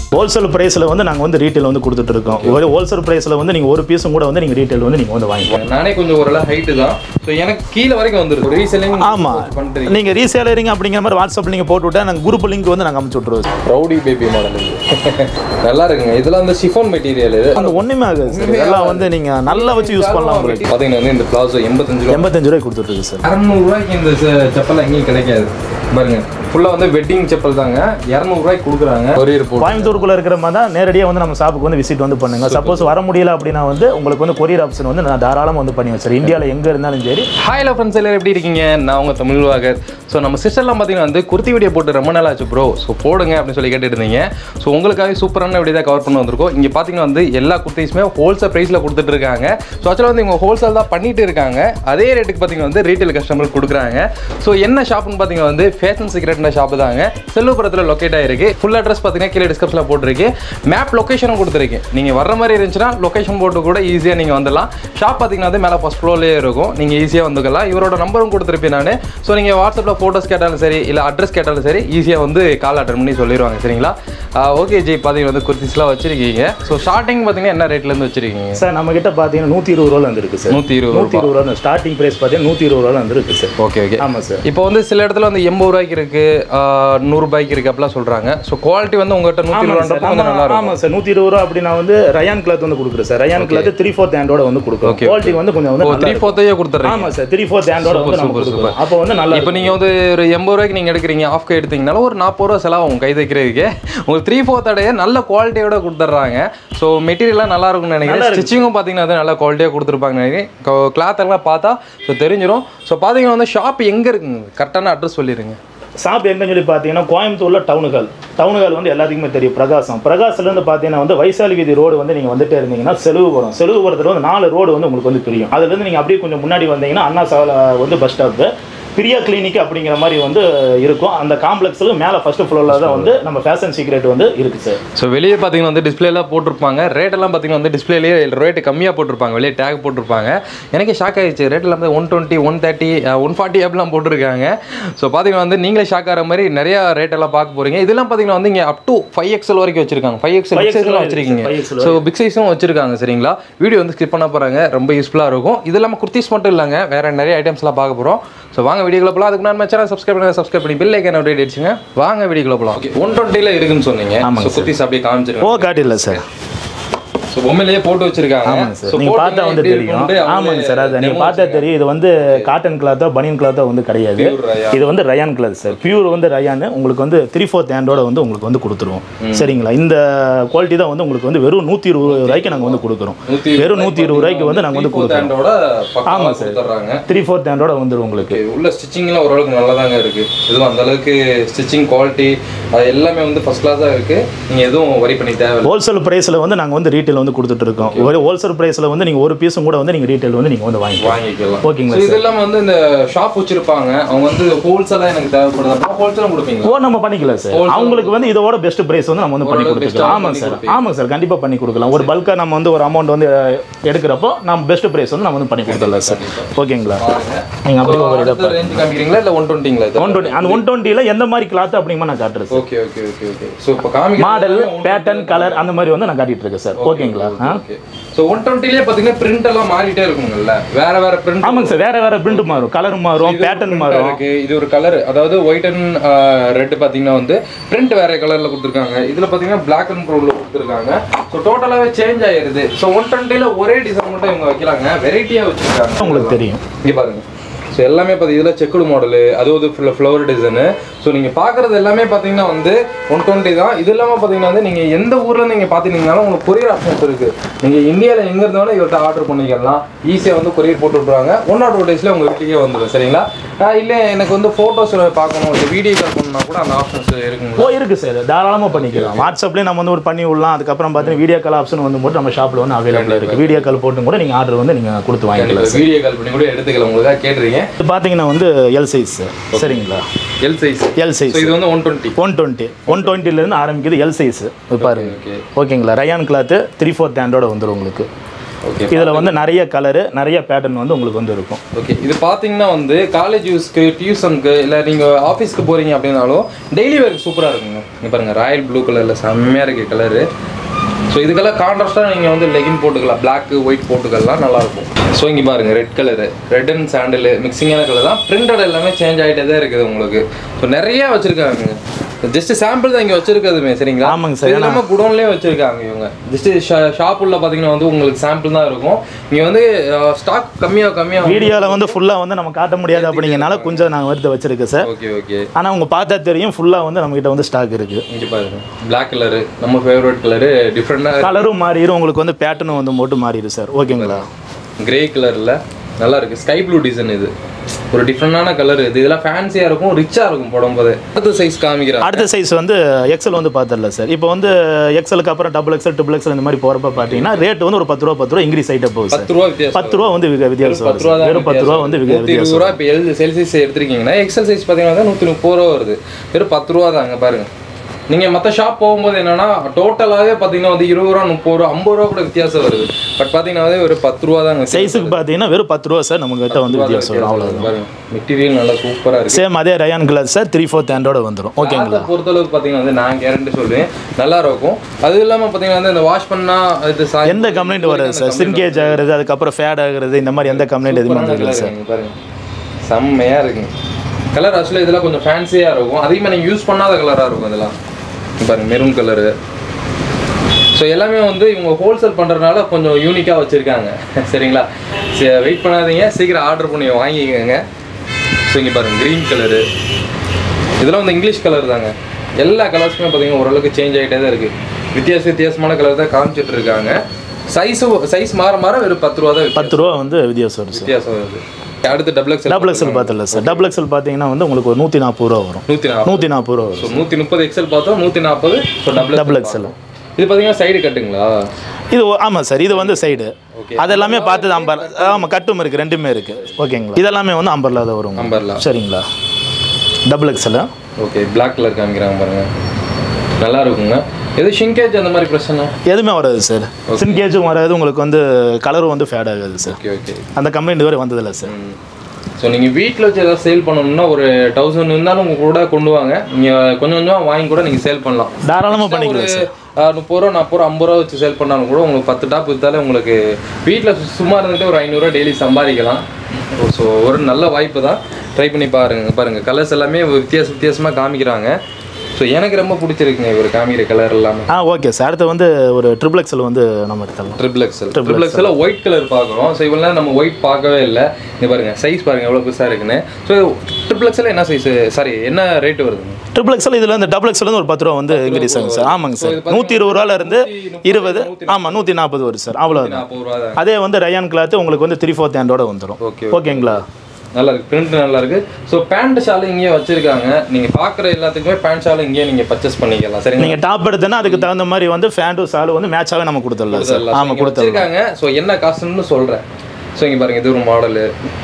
Wholesale ப்ரைஸில் வந்து நாங்கள் வந்து ரீட்டைல் வந்து கொடுத்துட்டு இருக்கோம் ஒரு ஹோல்சேல் ப்ரைஸில் வந்து நீங்கள் ஒரு பீஸும் கூட வந்து நீங்கள் ரீட்டைல் வந்து நீங்கள் வந்து வாங்கிக்கலாம் நானே கொஞ்சம் ஓரளவு ஹைட்டு தான் ஸோ எனக்கு கீழே வரைக்கும் வந்துருக்கு ரீசெல்லிங் ஆமாம் பண்ணுறீங்க நீங்கள் ரீசேலரிங் அப்படிங்கிற மாதிரி வாட்ஸ்அப்பில் நீங்கள் போட்டு விட்டா நாங்கள் குரூப் லிங்க் வந்து நாங்கள் அமுச்சு விட்ருவோம் ரவுடி பேபி மாடல் இது நல்லா இருக்குங்க இதெல்லாம் வந்து ஷிஃபான் மெட்டீரியல் இது அந்த ஒன்றுமே ஆகாது சார் இதெல்லாம் வந்து நீங்கள் நல்லா வச்சு யூஸ் பண்ணலாம் உங்களுக்கு பார்த்தீங்கன்னா வந்து இந்த பிளாசோ எண்பத்தஞ்சு ரூபா எண்பத்தஞ்சு ரூபாய் கொடுத்துட்ருக்கு சார் இரநூறுவாய்க்கு இந்த செ- செப்பல் எங்கேயும் கிடைக்காது பாருங்க ஃபுல்லாக வந்து வெட்டிங் செப்பல் தாங்க இரநூறுவாய்க்கு கொடுக்குறாங்க கொரியர் போட்டு கோயம்புத்தூருக்குள்ள இருக்கிற மாதிரி தான் நேரடியாக வந்து நம்ம ஷாப்புக்கு வந்து விசிட் வந்து பண்ணுங்க சப்போஸ் வர முடியல அப்படின்னா வந்து உங்களுக்கு வந்து கொரியர் ஆப்ஷன் வந்து நான் தாராளமாக வந்து பண்ணி வச்சிருக்கேன் இந்தியாவில் எங்கே இருந்தாலும் சரி ஹாய் ஹலோ ஃப்ரெண்ட்ஸ் எல்லாரும் எப்படி இருக்கீங்க நான் உங்கள் தமிழ் வாகர் ஸோ நம்ம சிஸ்டர்லாம் பார்த்தீங்கன்னா வந்து குர்த்தி வீடியோ போட்டு ரொம்ப நாள் ஆச்சு ப்ரோ ஸோ போடுங்க அப்படின்னு சொல்லி கேட்டுட்டு இருந்தீங்க ஸோ உங்களுக்காக சூப்பரான வீடியோ தான் கவர் பண்ண வந்திருக்கோம் இங்கே பார்த்தீங்கன்னா வந்து எல்லா குர்த்திஸுமே ஹோல்சேல் ப்ரைஸில் கொடுத்துட்டு இருக்காங்க ஸோ ஆக்சுவலாக வந்து இவங்க ஹோல்சேல் தான் பண்ணிட்டு இருக்காங்க அதே ரேட்டுக்கு பார்த்தீங்கன்னா வந்து ரீட்டைல் கஸ்டமர் கொடுக்குறாங்க ஸோ என்ன ஷாப்னு பார்த்தீங்கன்னா வந்து ஃபேஷன் சீக்ரெட்ன ஷாப்பு தாங்க செல்வபுரத்தில் லொக்கேட் ஆயிருக்கு ஃபுல் அட்ரஸ் பார்த்தீங்கன்னா கீழே டிஸ்கிரிப்ஷனில் போட்டிருக்கு மேப் லொக்கேஷனும் கொடுத்துருக்கு நீங்கள் வர்ற மாதிரி இருந்துச்சுன்னா லொக்கேஷன் போட்டு கூட ஈஸியாக நீங்கள் வந்துடலாம் ஷாப் பார்த்தீங்கன்னா வந்து மேலே ஃபஸ்ட் ஃப்ளோர்லேயே இருக்கும் நீங்கள் ஈஸியாக வந்துக்கலாம் இவரோட நம்பரும் கொடுத்துருப்பேன் நான் ஸோ நீங்கள் வாட்ஸ்அப்பில் ஃபோட்டோஸ் கேட்டாலும் சரி இல்லை அட்ரஸ் கேட்டாலும் சரி ஈஸியாக வந்து கால் அட்டன் பண்ணி சொல்லிடுவாங்க சரிங்களா ஓகே ஜி பார்த்தீங்கன்னா வந்து குர்த்திஸ்லாம் வச்சிருக்கீங்க ஸோ ஸ்டார்டிங் பார்த்தீங்கன்னா என்ன ரேட்லேருந்து வச்சிருக்கீங்க சார் நம்ம கிட்ட பார்த்தீங்கன்னா நூற்றி இருபது ரூபாய் வந்து இருக்கு சார் நூற்றி இருபது நூற்றி இருபது ரூபா ஸ்டார்டிங் ப்ரைஸ் பார்த்தீங்கன்னா நூற்றி இருபது ரூபா வந்து இருக்கு சார் ஓகே ஓகே ஆமாம் சார் இப்போ வந்து சில இடத்துல வந்து எண்பது ரூபாய்க்கு இருக்கு ஆஹ், நூறு ரூபாய்க்கு இருக்கு அப்படிலாம் சொல்றாங்க ஸோ குவாலிட்டி வந்து உங்ககிட்ட நூற்றி ஆமாம் இருபது சார் ரூபாய் நல்லா இருக்கும் ஆமாம் சார் நூற்றி இருபது ரூபா அப்படின்னா வந்து ரயான் கிளாத் வந்து கொடுக்குறேன் sir rayon cloth three fourth ஹேண்டோட வந்து கொடுக்குறோம் Okay, குவாலிட்டி வந்து கொஞ்சம் வந்து ஓ நல்லா த்ரீ இருக்கும். ஃபோர்த்தையே கொடுத்துட்றீங்க ஆமாம் சார் த்ரீ ஃபோர்த் ஹேண்டோட வந்து நம்ம சூப்பர், கொடுக்குறோம் அப்போ வந்து நல்லா இப்போ நீங்கள் வந்து ஒரு எண்பது ரூபாய்க்கு நீங்கள் எடுக்கிறீங்க ஆஃப் கை எடுத்தீங்கனாலும் ஒரு நாற்பது ரூபா செலவாகும் கை தைக்கிறதுக்கு உங்களுக்கு த்ரீ ஃபோர்த் அடைய நல்ல குவாலிட்டியோட கொடுத்துட்றாங்க ஸோ மெட்டீரியல்லாம் நல்லா இருக்கும்னு நினைக்கிறேன் ஸ்டிச்சிங்கும் பார்த்தீங்கன்னா அது நல்ல குவாலிட்டியாக கொடுத்துருப்பாங்க நினைக்கிறேன் கிளாத் எல்லாம் பார்த்தா ஸோ தெரிஞ்சிடும் ஸோ பார்த்தீங்கன்னா வந்து ஷாப் எங்கே இருக்குங்க கரெக்டான அட்ரஸ் சொல்லிடுங்க ஷாப் எங்கன்னு சொல்லி பார்த்தீங்கன்னா கோயம்புத்தூர்ல டவுனுகள் டவுனுகள் வந்து எல்லாத்துக்குமே தெரியும் பிரகாசம் பிரகாசிலேருந்து பார்த்தீங்கன்னா வந்து வைசாலி வீதி ரோடு வந்து நீங்கள் வந்துட்டே இருந்தீங்கன்னா செலவுபுரம் செலவுபுரத்தில் வந்து நாலு ரோடு வந்து உங்களுக்கு வந்து பிரியும் அதுலேருந்து நீங்கள் அப்படியே கொஞ்சம் முன்னாடி வந்தீங்கன்னா அண்ணா சாலை வந்து பஸ் ஸ்டாப்பு பிரியா கிளினிக் அப்படிங்கிற மாதிரி வந்து இருக்கும் அந்த காம்ப்ளெக்ஸில் மேலே ஃபர்ஸ்ட் ஃப்ளோரில் தான் வந்து நம்ம ஃபேஷன் சீக்ரெட் வந்து இருக்குது சார் ஸோ வெளியே பார்த்தீங்கன்னா வந்து டிஸ்பிளேலாம் போட்டிருப்பாங்க ரேட் எல்லாம் பார்த்தீங்கன்னா வந்து டிஸ்பிளேலேயே ரேட்டு கம்மியாக போட்டிருப்பாங்க வெளியே டேக் போட்டிருப்பாங்க எனக்கே ஷாக் ஆயிடுச்சு ரேட் எல்லாம் வந்து one twenty one thirty one forty அப்படிலாம் போட்டிருக்காங்க ஸோ பார்த்தீங்கன்னா வந்து நீங்களே ஷாக் ஆகிற மாதிரி நிறைய ரேட் எல்லாம் பார்க்க போறீங்க இதெல்லாம் பார்த்தீங்கன்னா வந்து இங்கே அப் டு ஃபைவ் எக்ஸல் வரைக்கும் வச்சிருக்காங்க ஃபைவ் எக்ஸல் 5XL எக்ஸல்லாம் இருக்கு, வச்சிருக்கீங்க 5XL ஸோ பிக் சைஸும் வச்சிருக்காங்க சரிங்களா வீடியோ வந்து ஸ்கிப் பண்ண போகிறாங்க ரொம்ப யூஸ்ஃபுல்லாக இருக்கும் இது இல்லாமல் குர்த்திஸ் மட்டும் இல்லைங்க வேற நிறைய ஐட்டம்ஸ்லாம் பார்க்க போகிறோம் ஸோ வாங்க வீடியோக்குள்ள போகலாம் அதுக்கு நான் சேனல் சப்ஸ்கிரைப் பண்ணி சப்ஸ்கிரைப் பண்ணி பில் ஐக்கன் அப்டேட் அடிச்சுங்க வாங்க வீடியோக்குள்ள போகலாம் ஓகே ஒன் டுவெண்ட்டியில் இருக்குன்னு சொன்னீங்க ஆமாங்க ஸோ குர்த்திஸ் அப்படியே காமிச்சிருங்க ஓ காட்டில சார் ஸோ பொம்மையிலேயே போட்டு வச்சிருக்காங்க ஆமாங்க சார் So, நீங்கள் போட்டீங்கன்னா பார்த்தா வந்து எப்படி தெரியும் இருக்கும்னு அவங்களே ஆமாங்க சார் அது நீங்கள் demo பார்த்தா தெரியும் இது வந்து காட்டன் கிளாத்தோ பனியன் கிளாத்தோ வந்து கிடையாது Pure rayon. இது வந்து ரயான் கிளாத் சார் பியூர் வந்து ரயான் உங்களுக்கு வந்து த்ரீ ஃபோர்த் ஹேண்டோட வந்து உங்களுக்கு வந்து கொடுத்துருவோம் சரிங்களா இந்த குவாலிட்டி தான் வந்து உங்களுக்கு வந்து வெறும் நூற்றி இருபது ரூபாய்க்கு நாங்கள் வந்து கொடுக்குறோம் நூத்தி வெறும் நூற்றி இருபது ரூபாய்க்கு வந்து நாங்கள் வந்து கொடுக்குறோம் ஹேண்டோட பக்காவா ஆமாம் சார். கொடுத்துட்றாங்க த்ரீ ஃபோர்த் ஹேண்டோட வந்துடும் உங்களுக்கு Okay, உள்ள ஸ்டிச்சிங்லாம் ஓரளவுக்கு நல்லா தாங்க இருக்கு இதுவும் அந்த அளவுக்கு ஸ்டிச்சிங் குவாலிட்டி அது எல்லாமே வந்து ஃபர்ஸ்ட் கிளாஸாக இருக்கு நீங்க எதுவும் வரி பண்ணி தேவையில்லை ஹோல்சேல் ப்ரைஸில் வந்து நாங்கள் வந்து ரீட்டைல் வந்து கொடுத்துட்டு இருக்கோம் ஒரு ஹோல்சேல் ப்ரைஸில் வந்து நீங்கள் ஒரு பீஸும் கூட வந்து நீங்கள் ரீட்டைல் வந்து நீங்கள் வந்து வாங்கிக்கலாம் வாங்கிக்கலாம் ஓகேங்களா So, இது இல்லாம வந்து இந்த ஷாப் வச்சிருப்பாங்க அவங்க வந்து ஹோல்சேலா எனக்கு தேவைப்படுது அப்படின்னா ஹோல்சேலும் கொடுப்பீங்க ஓ நம்ம பண்ணிக்கலாம் சார் Wholesale அவங்களுக்கு வந்து இதோட பெஸ்ட் பிரைஸ் வந்து நம்ம வந்து பண்ணி ஓரளவுக்கு கொடுத்துக்கலாம் best ஆ ஆமாங்க பண்ணி சார் கொடுப்பீங்க. ஆமாங்க சார் கண்டிப்பாக பண்ணி கொடுக்கலாம் ஒரு பல்காக நம்ம வந்து ஒரு அமௌண்ட் வந்து அஹ், எடுக்கிறப்போ நம்ம பெஸ்ட் பிரைஸ் வந்து நம்ம வந்து பண்ணி கொடுத்துடலாம் சார் ஓகேங்களா நீங்கள் அப்படியே ஒரு இதை அடுத்த ரேஞ்ச் காமிக்கிறீங்களா இல்ல ஒன் டுவெண்ட்டிங்களா இது ஒன் டுவெண்ட்டி அந்த ஒன் டுவெண்ட்டியில் எந்த மாதிரி கிளாத் அப்படிங்கமா நான் காட்டுறேன் sir okay okay okay okay so இப்போ காமிக்க மாடல் பேட்டர்ன் கலர் அந்த மாதிரி வந்து நான் காட்டிட்டு இருக்கேன் சார் ஓகேங்களா ஆ ஓகே ஸோ ஒன் டுவெண்ட்டிலே பார்த்தீங்கன்னா பிரிண்ட் எல்லாம் மாறிட்டே இருக்குங்கல்ல வேற வேற பிரிண்ட் ஆமாங்க சார் வேற வேற பிரிண்ட் மாறும் கலர் மாறும் பேட்டர்ன் மாறும் இருக்கு இது ஒரு கலர் அதாவது ஒயிட் அண்ட் ரெட் பாத்தீங்கன்னா வந்து பிரிண்ட் வேற கலர்ல கொடுத்துருக்காங்க இதுல பாத்தீங்கன்னா பிளாக் அண்ட் ப்ரௌன்ல கொடுத்துருக்காங்க ஸோ டோட்டலாவே சேஞ்ச் ஆயிருது ஸோ ஒன் டுவெண்ட்டில ஒரே டிசைன் மட்டும் இவங்க வைக்கலாங்க வெரைட்டியா வச்சிருக்காங்க உங்களுக்கு தெரியும் இங்க பாருங்க ஸோ எல்லாமே பார்த்து இதில் செக்குடு மாடலு அதுவும் ஃபுல்லாக ஃப்ளவர் டிசைனு ஸோ நீங்கள் பார்க்குறது எல்லாமே பார்த்தீங்கன்னா வந்து ஒன் டுவெண்ட்டி தான் இது இல்லாமல் பார்த்தீங்கன்னா வந்து நீங்கள் எந்த ஊரில் நீங்கள் பார்த்துட்டீங்கனாலும் உங்களுக்கு கொரியர் ஆப்ஷன்ஸ் இருக்குது நீங்கள் இந்தியாவில் எங்கே இருந்தாலும் இவர்கிட்ட ஆர்டர் பண்ணிக்கலாம் ஈஸியாக வந்து கொரியர் போட்டு விட்ருவாங்க ஒன் ஆர் டூ டேஸில் உங்கள் வீட்டுக்கே வந்துடும் சரிங்களா ஆஹ் இல்லை எனக்கு வந்து ஃபோட்டோஸ் பார்க்கணும் இல்லை வீடியோ கால் பண்ணணும்னா கூட அந்த ஆப்ஷன்ஸ் இருக்குங்களா ஓ இருக்கு சார் தாராளமாக பண்ணிக்கலாம் வாட்ஸ்அப்லேயே நம்ம வந்து ஒரு பண்ணி விடலாம் அதுக்கப்புறம் பார்த்தீங்கன்னா வீடியோ கால் ஆப்ஷன் வந்து போட்டு நம்ம ஷாப்பில் வந்து அவைலபிளாக இருக்குது வீடியோ கால் போட்டும் கூட நீங்கள் ஆர்டர் வந்து நீங்கள் கொடுத்து வாங்கிக்கலாம் சார் வீடியோ கால் பண்ணி கூட எடுத்துக்கலாம் உங்களுக்காக கேட்டுறீங்க இது பார்த்தீங்கன்னா வந்து எல் சைஸ் சரிங்களா L size L so size இது வந்து one twenty one twenty one டுவெண்ட்டிலேருந்து ஆரம்பிக்குது எல் சைஸ் பாருங்க ஓகே ஓகேங்களா ரயான் கிளாத்து த்ரீ ஃபோர்த் ஹேண்டோட வந்துடும் உங்களுக்கு ஓகே இதில் வந்து நிறைய கலரு நிறைய பேட்டர்ன் வந்து உங்களுக்கு வந்து இருக்கும் ஓகே இது பார்த்தீங்கன்னா வந்து காலேஜ் யூஸ்க்கு டியூஷனுக்கு இல்லை நீங்கள் ஆஃபீஸ்க்கு போகிறீங்க அப்படின்னாலும் டெய்லி வேர்க்கு சூப்பராக இருக்குங்க இங்கே பாருங்கள் ராயல் ப்ளூ கலரில் செம்மையாக இருக்குது கலரு ஸோ இதுக்கெல்லாம் கான்ட்ராஸ்ட்டாக நீங்கள் வந்து லெகின் போட்டுக்கலாம் பிளாக் ஒயிட் போட்டுக்கலாம் நல்லாயிருக்கும் ஸோ இங்கே பாருங்கள் ரெட் கலரு ரெட் அண்ட் சாண்டில் மிக்சிங்கான கலர் தான் பிரிண்டட் எல்லாமே சேஞ்ச் ஆகிட்டே தான் இருக்குது உங்களுக்கு ஸோ நிறையா வச்சுருக்காங்க ஜஸ்ட் சாம்பிள் தான் இங்கே வச்சிருக்கிறதுமே சரிங்களா ஆமாங்க சார். இது இல்லாமல் குடோன்லேயே வச்சிருக்காங்க இவங்க ஜஸ்ட் ஷாப் உள்ள பார்த்தீங்கன்னா வந்து உங்களுக்கு சாம்பிள் தான் இருக்கும் இங்கே வந்து ஸ்டாக் கம்மியாக கம்மியாக வீடியோவில் வந்து ஃபுல்லாக வந்து நம்ம காட்ட முடியாது அப்படிங்கிறனால கொஞ்சம் நாங்கள் எடுத்து வச்சிருக்கேன் சார் ஓகே ஓகே ஆனால் உங்க பார்த்தா தெரியும் ஃபுல்லாக வந்து நம்மகிட்ட வந்து ஸ்டாக் இருக்குது இங்கே பாருங்க பிளாக் கலரு நம்ம ஃபேவரட் கலரு டிஃப்ரெண்டாக கலரும் மாறிடும் உங்களுக்கு வந்து பேட்டர்னும் வந்து மட்டும் மாறிடும் சார் ஓகேங்களா கிரே கலரில் நல்லா இருக்கு ஸ்கை ப்ளூ டிசைன் இது ஒரு டிஃப்ரெண்டான கலர் இது இதெல்லாம் ஃபேன்சியாக இருக்கும் ரிச்சாக இருக்கும் போடும்போது அடுத்த சைஸ் காமிக்கிறேன் அடுத்த சைஸ் வந்து எக்ஸல் வந்து பார்த்துடல சார் இப்போ வந்து எக்ஸலுக்கு அப்புறம் டபுள் எக்ஸல் ட்ரிபிள் எக்ஸல் இந்த மாதிரி போகிறப்ப பார்த்தீங்கன்னா ரேட் வந்து ஒரு பத்து ரூபா பத்து ரூபா இன்க்ரீஸ் ஆகிட்டே போகுது சார் பத்து ரூபா வித்தியாசம் பத்து ரூபா வந்து விக- வித்தியாசம் பத்து வரும் ரூபா சார். தான் வெறும் பத்து ரூபா வந்து விக- நூற்றி இருபது வித்தியாசம் ரூபா இப்போ எல் செல் சைஸ் எடுத்திருக்கீங்கன்னா எக்ஸல் சைஸ் பார்த்தீங்கன்னா நூற்றி முப்பது ரூபா வருது வெறும் பத்து ரூபா தாங்க பாருங்க நீங்கள் மற்ற ஷாப் போகும்போது என்னன்னா டோட்டலாகவே பார்த்தீங்கன்னா வந்து இருபது ரூபா முப்பது ரூபா ஐம்பது ரூபா கூட வித்தியாசம் வருது பட் பார்த்தீங்கன்னா வந்து ஒரு பத்து ரூபா தாங்க சைஸுக்கு பார்த்தீங்கன்னா வெறும் பத்து ரூபா சார் நம்ம கிட்ட வந்து வித்தியாசம் வரும் அவ்வளோ பாருங்க மெட்டீரியல் நல்லா சூப்பராக இருக்கு சேம் அதே rayon cloth sir three fourth ஹேண்டோட வந்துடும் ஓகேங்களா அதை பொறுத்தளவுக்கு பார்த்தீங்கன்னா வந்து நான் கேரண்டி சொல்லுவேன் நல்லா இருக்கும் அது இல்லாமல் பார்த்தீங்கன்னா வந்து இந்த வாஷ் பண்ணா இது சாய் எந்த கம்ப்ளைண்ட் வராது சார் சின்கேஜ் ஆகுறது அதுக்கப்புறம் ஃபேட் ஆகுறது இந்த மாதிரி எந்த கம்ப்ளைண்ட் எதுவுமே சூப்பரான வந்ததில்லை colour சார் இருக்கு, பாருங்க செம்மையா இருக்குங்க கலர் ஆக்சுவலாக இதெல்லாம் கொஞ்சம் ஃபேன்சியாக இருக்கும் அதிகமாக நீங்கள் யூஸ் பண்ணாத கலராக இருக்கும் இதெல்லாம் இங்க பாருங்க மெரூன் கலரு ஸோ எல்லாமே வந்து இவங்க ஹோல்சேல் பண்ணுறதுனால கொஞ்சம் யூனிக்காக வச்சுருக்காங்க சரிங்களா வெயிட் பண்ணாதீங்க சீக்கிரம் ஆர்டர் பண்ணி வாங்கிக்கோங்க ஸோ இங்கே பாருங்க க்ரீன் கலரு இதெல்லாம் வந்து இங்கிலீஷ் கலர் தாங்க எல்லா கலர்ஸுமே பார்த்தீங்கன்னா ஓரளவுக்கு சேஞ்ச் ஆகிட்டே தான் இருக்குது வித்தியாச வித்தியாசமான கலர் தான் காமிச்சிட்டு இருக்காங்க சைஸும் சைஸ் மாற மாற வெறும் பத்து ரூபா தான் வித்தியாசம். பத்து ரூபா வந்து வித்தியாசம் வரும் சார் வித்தியாசம் வருது அடுத்து டபுள் எக்ஸ் டபுள் எக்ஸல் பார்த்துல சார் டபுள் எக்ஸல் பார்த்தீங்கன்னா வந்து உங்களுக்கு ஒரு நூற்றி நாற்பது ரூபா வரும் நூற்றி நாற்பது நூற்றி நாற்பது ரூபா வரும் ஸோ நூற்றி முப்பது எக்ஸல் பார்த்தோம் நூற்றி நாற்பது ஸோ டபுள் டபுள் எக்ஸல் இது பார்த்தீங்கன்னா சைடு கட்டுங்களா இது ஒ- ஆமாம் சார் இது வந்து சைடு Okay. அதெல்லாமே பார்த்து அம்பர் ஆமாம் கட்டும் இருக்குது ரெண்டுமே இருக்குது ஓகேங்களா இதெல்லாமே வந்து அம்பர்லா தான் வரும் நம்பர்ல சரிங்களா double XL okay black colour காமிக்கிறாங்க பாருங்க நல்லா இருக்குங்க எது ஷிங்கேஜ் அந்த மாதிரி பிரச்சனை எதுவுமே வராது சார் சின்கேஜும் வராது உங்களுக்கு வந்து கலரும் வந்து ஃபேட் ஆகாது சார் ஓகே ஓகே அந்த கம்ப்ளைண்ட் வரை வந்ததில்லை சார் ஸோ நீங்கள் வீட்டில் வச்சு ஏதாவது சேல் பண்ணணும்னா ஒரு தௌசண்ட் இருந்தாலும் உங்க கூட கொண்டு வாங்க நீங்கள் கொஞ்சம் கொஞ்சமாக வாங்கி கூட நீங்கள் சேல் பண்ணலாம் தாராளமாக பண்ணிக்கலாம் சார் ஆஹ் முப்பது ரூபா நாற்பது ரூபா ஐம்பது ரூபா வச்சு சேல் பண்ணாலும் கூட உங்களுக்கு பத்து டாப் விற்றாலே உங்களுக்கு வீட்டில் சும்மா இருந்துட்டு ஒரு ஐநூறுரூவா டெய்லி சம்பாதிக்கலாம் ஸோ ஒரு நல்ல வாய்ப்பு தான் ட்ரை பண்ணி பாருங்க பாருங்க கலர்ஸ் எல்லாமே வித்தியாச வித்தியாசமாக காமிக்கிறாங்க ஸோ எனக்கு ரொம்ப பிடிச்சிருக்குங்க இவர் காமிக்கிற கலர் எல்லாமே ஆ ஓகே சார் அடுத்து வந்து ஒரு ட்ரிபிள் எக்ஸல் வந்து நம்ம எடுத்துடலாம் triple XL triple XL white colour பார்க்குறோம் ஸோ இவ்வளோ நம்ம ஒயிட் பார்க்கவே இல்லை இங்க பாருங்க சைஸ் பாருங்க எவ்வளோ பெருசாக இருக்குன்னு ஸோ ட்ரிபிள் எக்ஸல் என்ன சைஸ் சாரி என்ன ரேட் வருதுங்க ட்ரிபிள் எக்ஸல் இதில் வந்து டபுள் எக்ஸல் வந்து ஒரு பத்து ரூபா வந்து இன்க்ரீஸ் ஆகும் சார் ஆமாங்க சார் நூற்றி இருபது ரூபால இருந்து இருபது ஆமாம் நூற்றி நாற்பது வரும் சார் அவ்வளோதான் நாற்பது ரூபா தான் அதே வந்து ரயான் கிளாத் உங்களுக்கு வந்து த்ரீ ஃபோர்த் ஹேண்டோட வந்துடும் ஓகே ஓகேங்களா நல்லா இருக்கு பிரிண்ட் நல்லா இருக்கு ஸோ பேண்ட் ஷால் இங்கேயே வச்சிருக்காங்க நீங்க பாக்குற எல்லாத்துக்குமே பேண்ட் ஷால் இங்கேயே நீங்க பர்ச்சேஸ் பண்ணிக்கலாம் சரிங்களா நீங்கள் டாப் எடுத்தோன்னா அதுக்கு தகுந்த மாதிரி வந்து ஃபேண்டும் சாலும் வந்து மேட்சாகவே நம்ம கொடுத்துடலாம் சார் ஆமாம் கொடுத்துடலாம் வச்சிருக்காங்க ஸோ என்ன காஸ்ட்னு சொல்றேன் ஸோ இங்க பாருங்க இது ஒரு மாடலு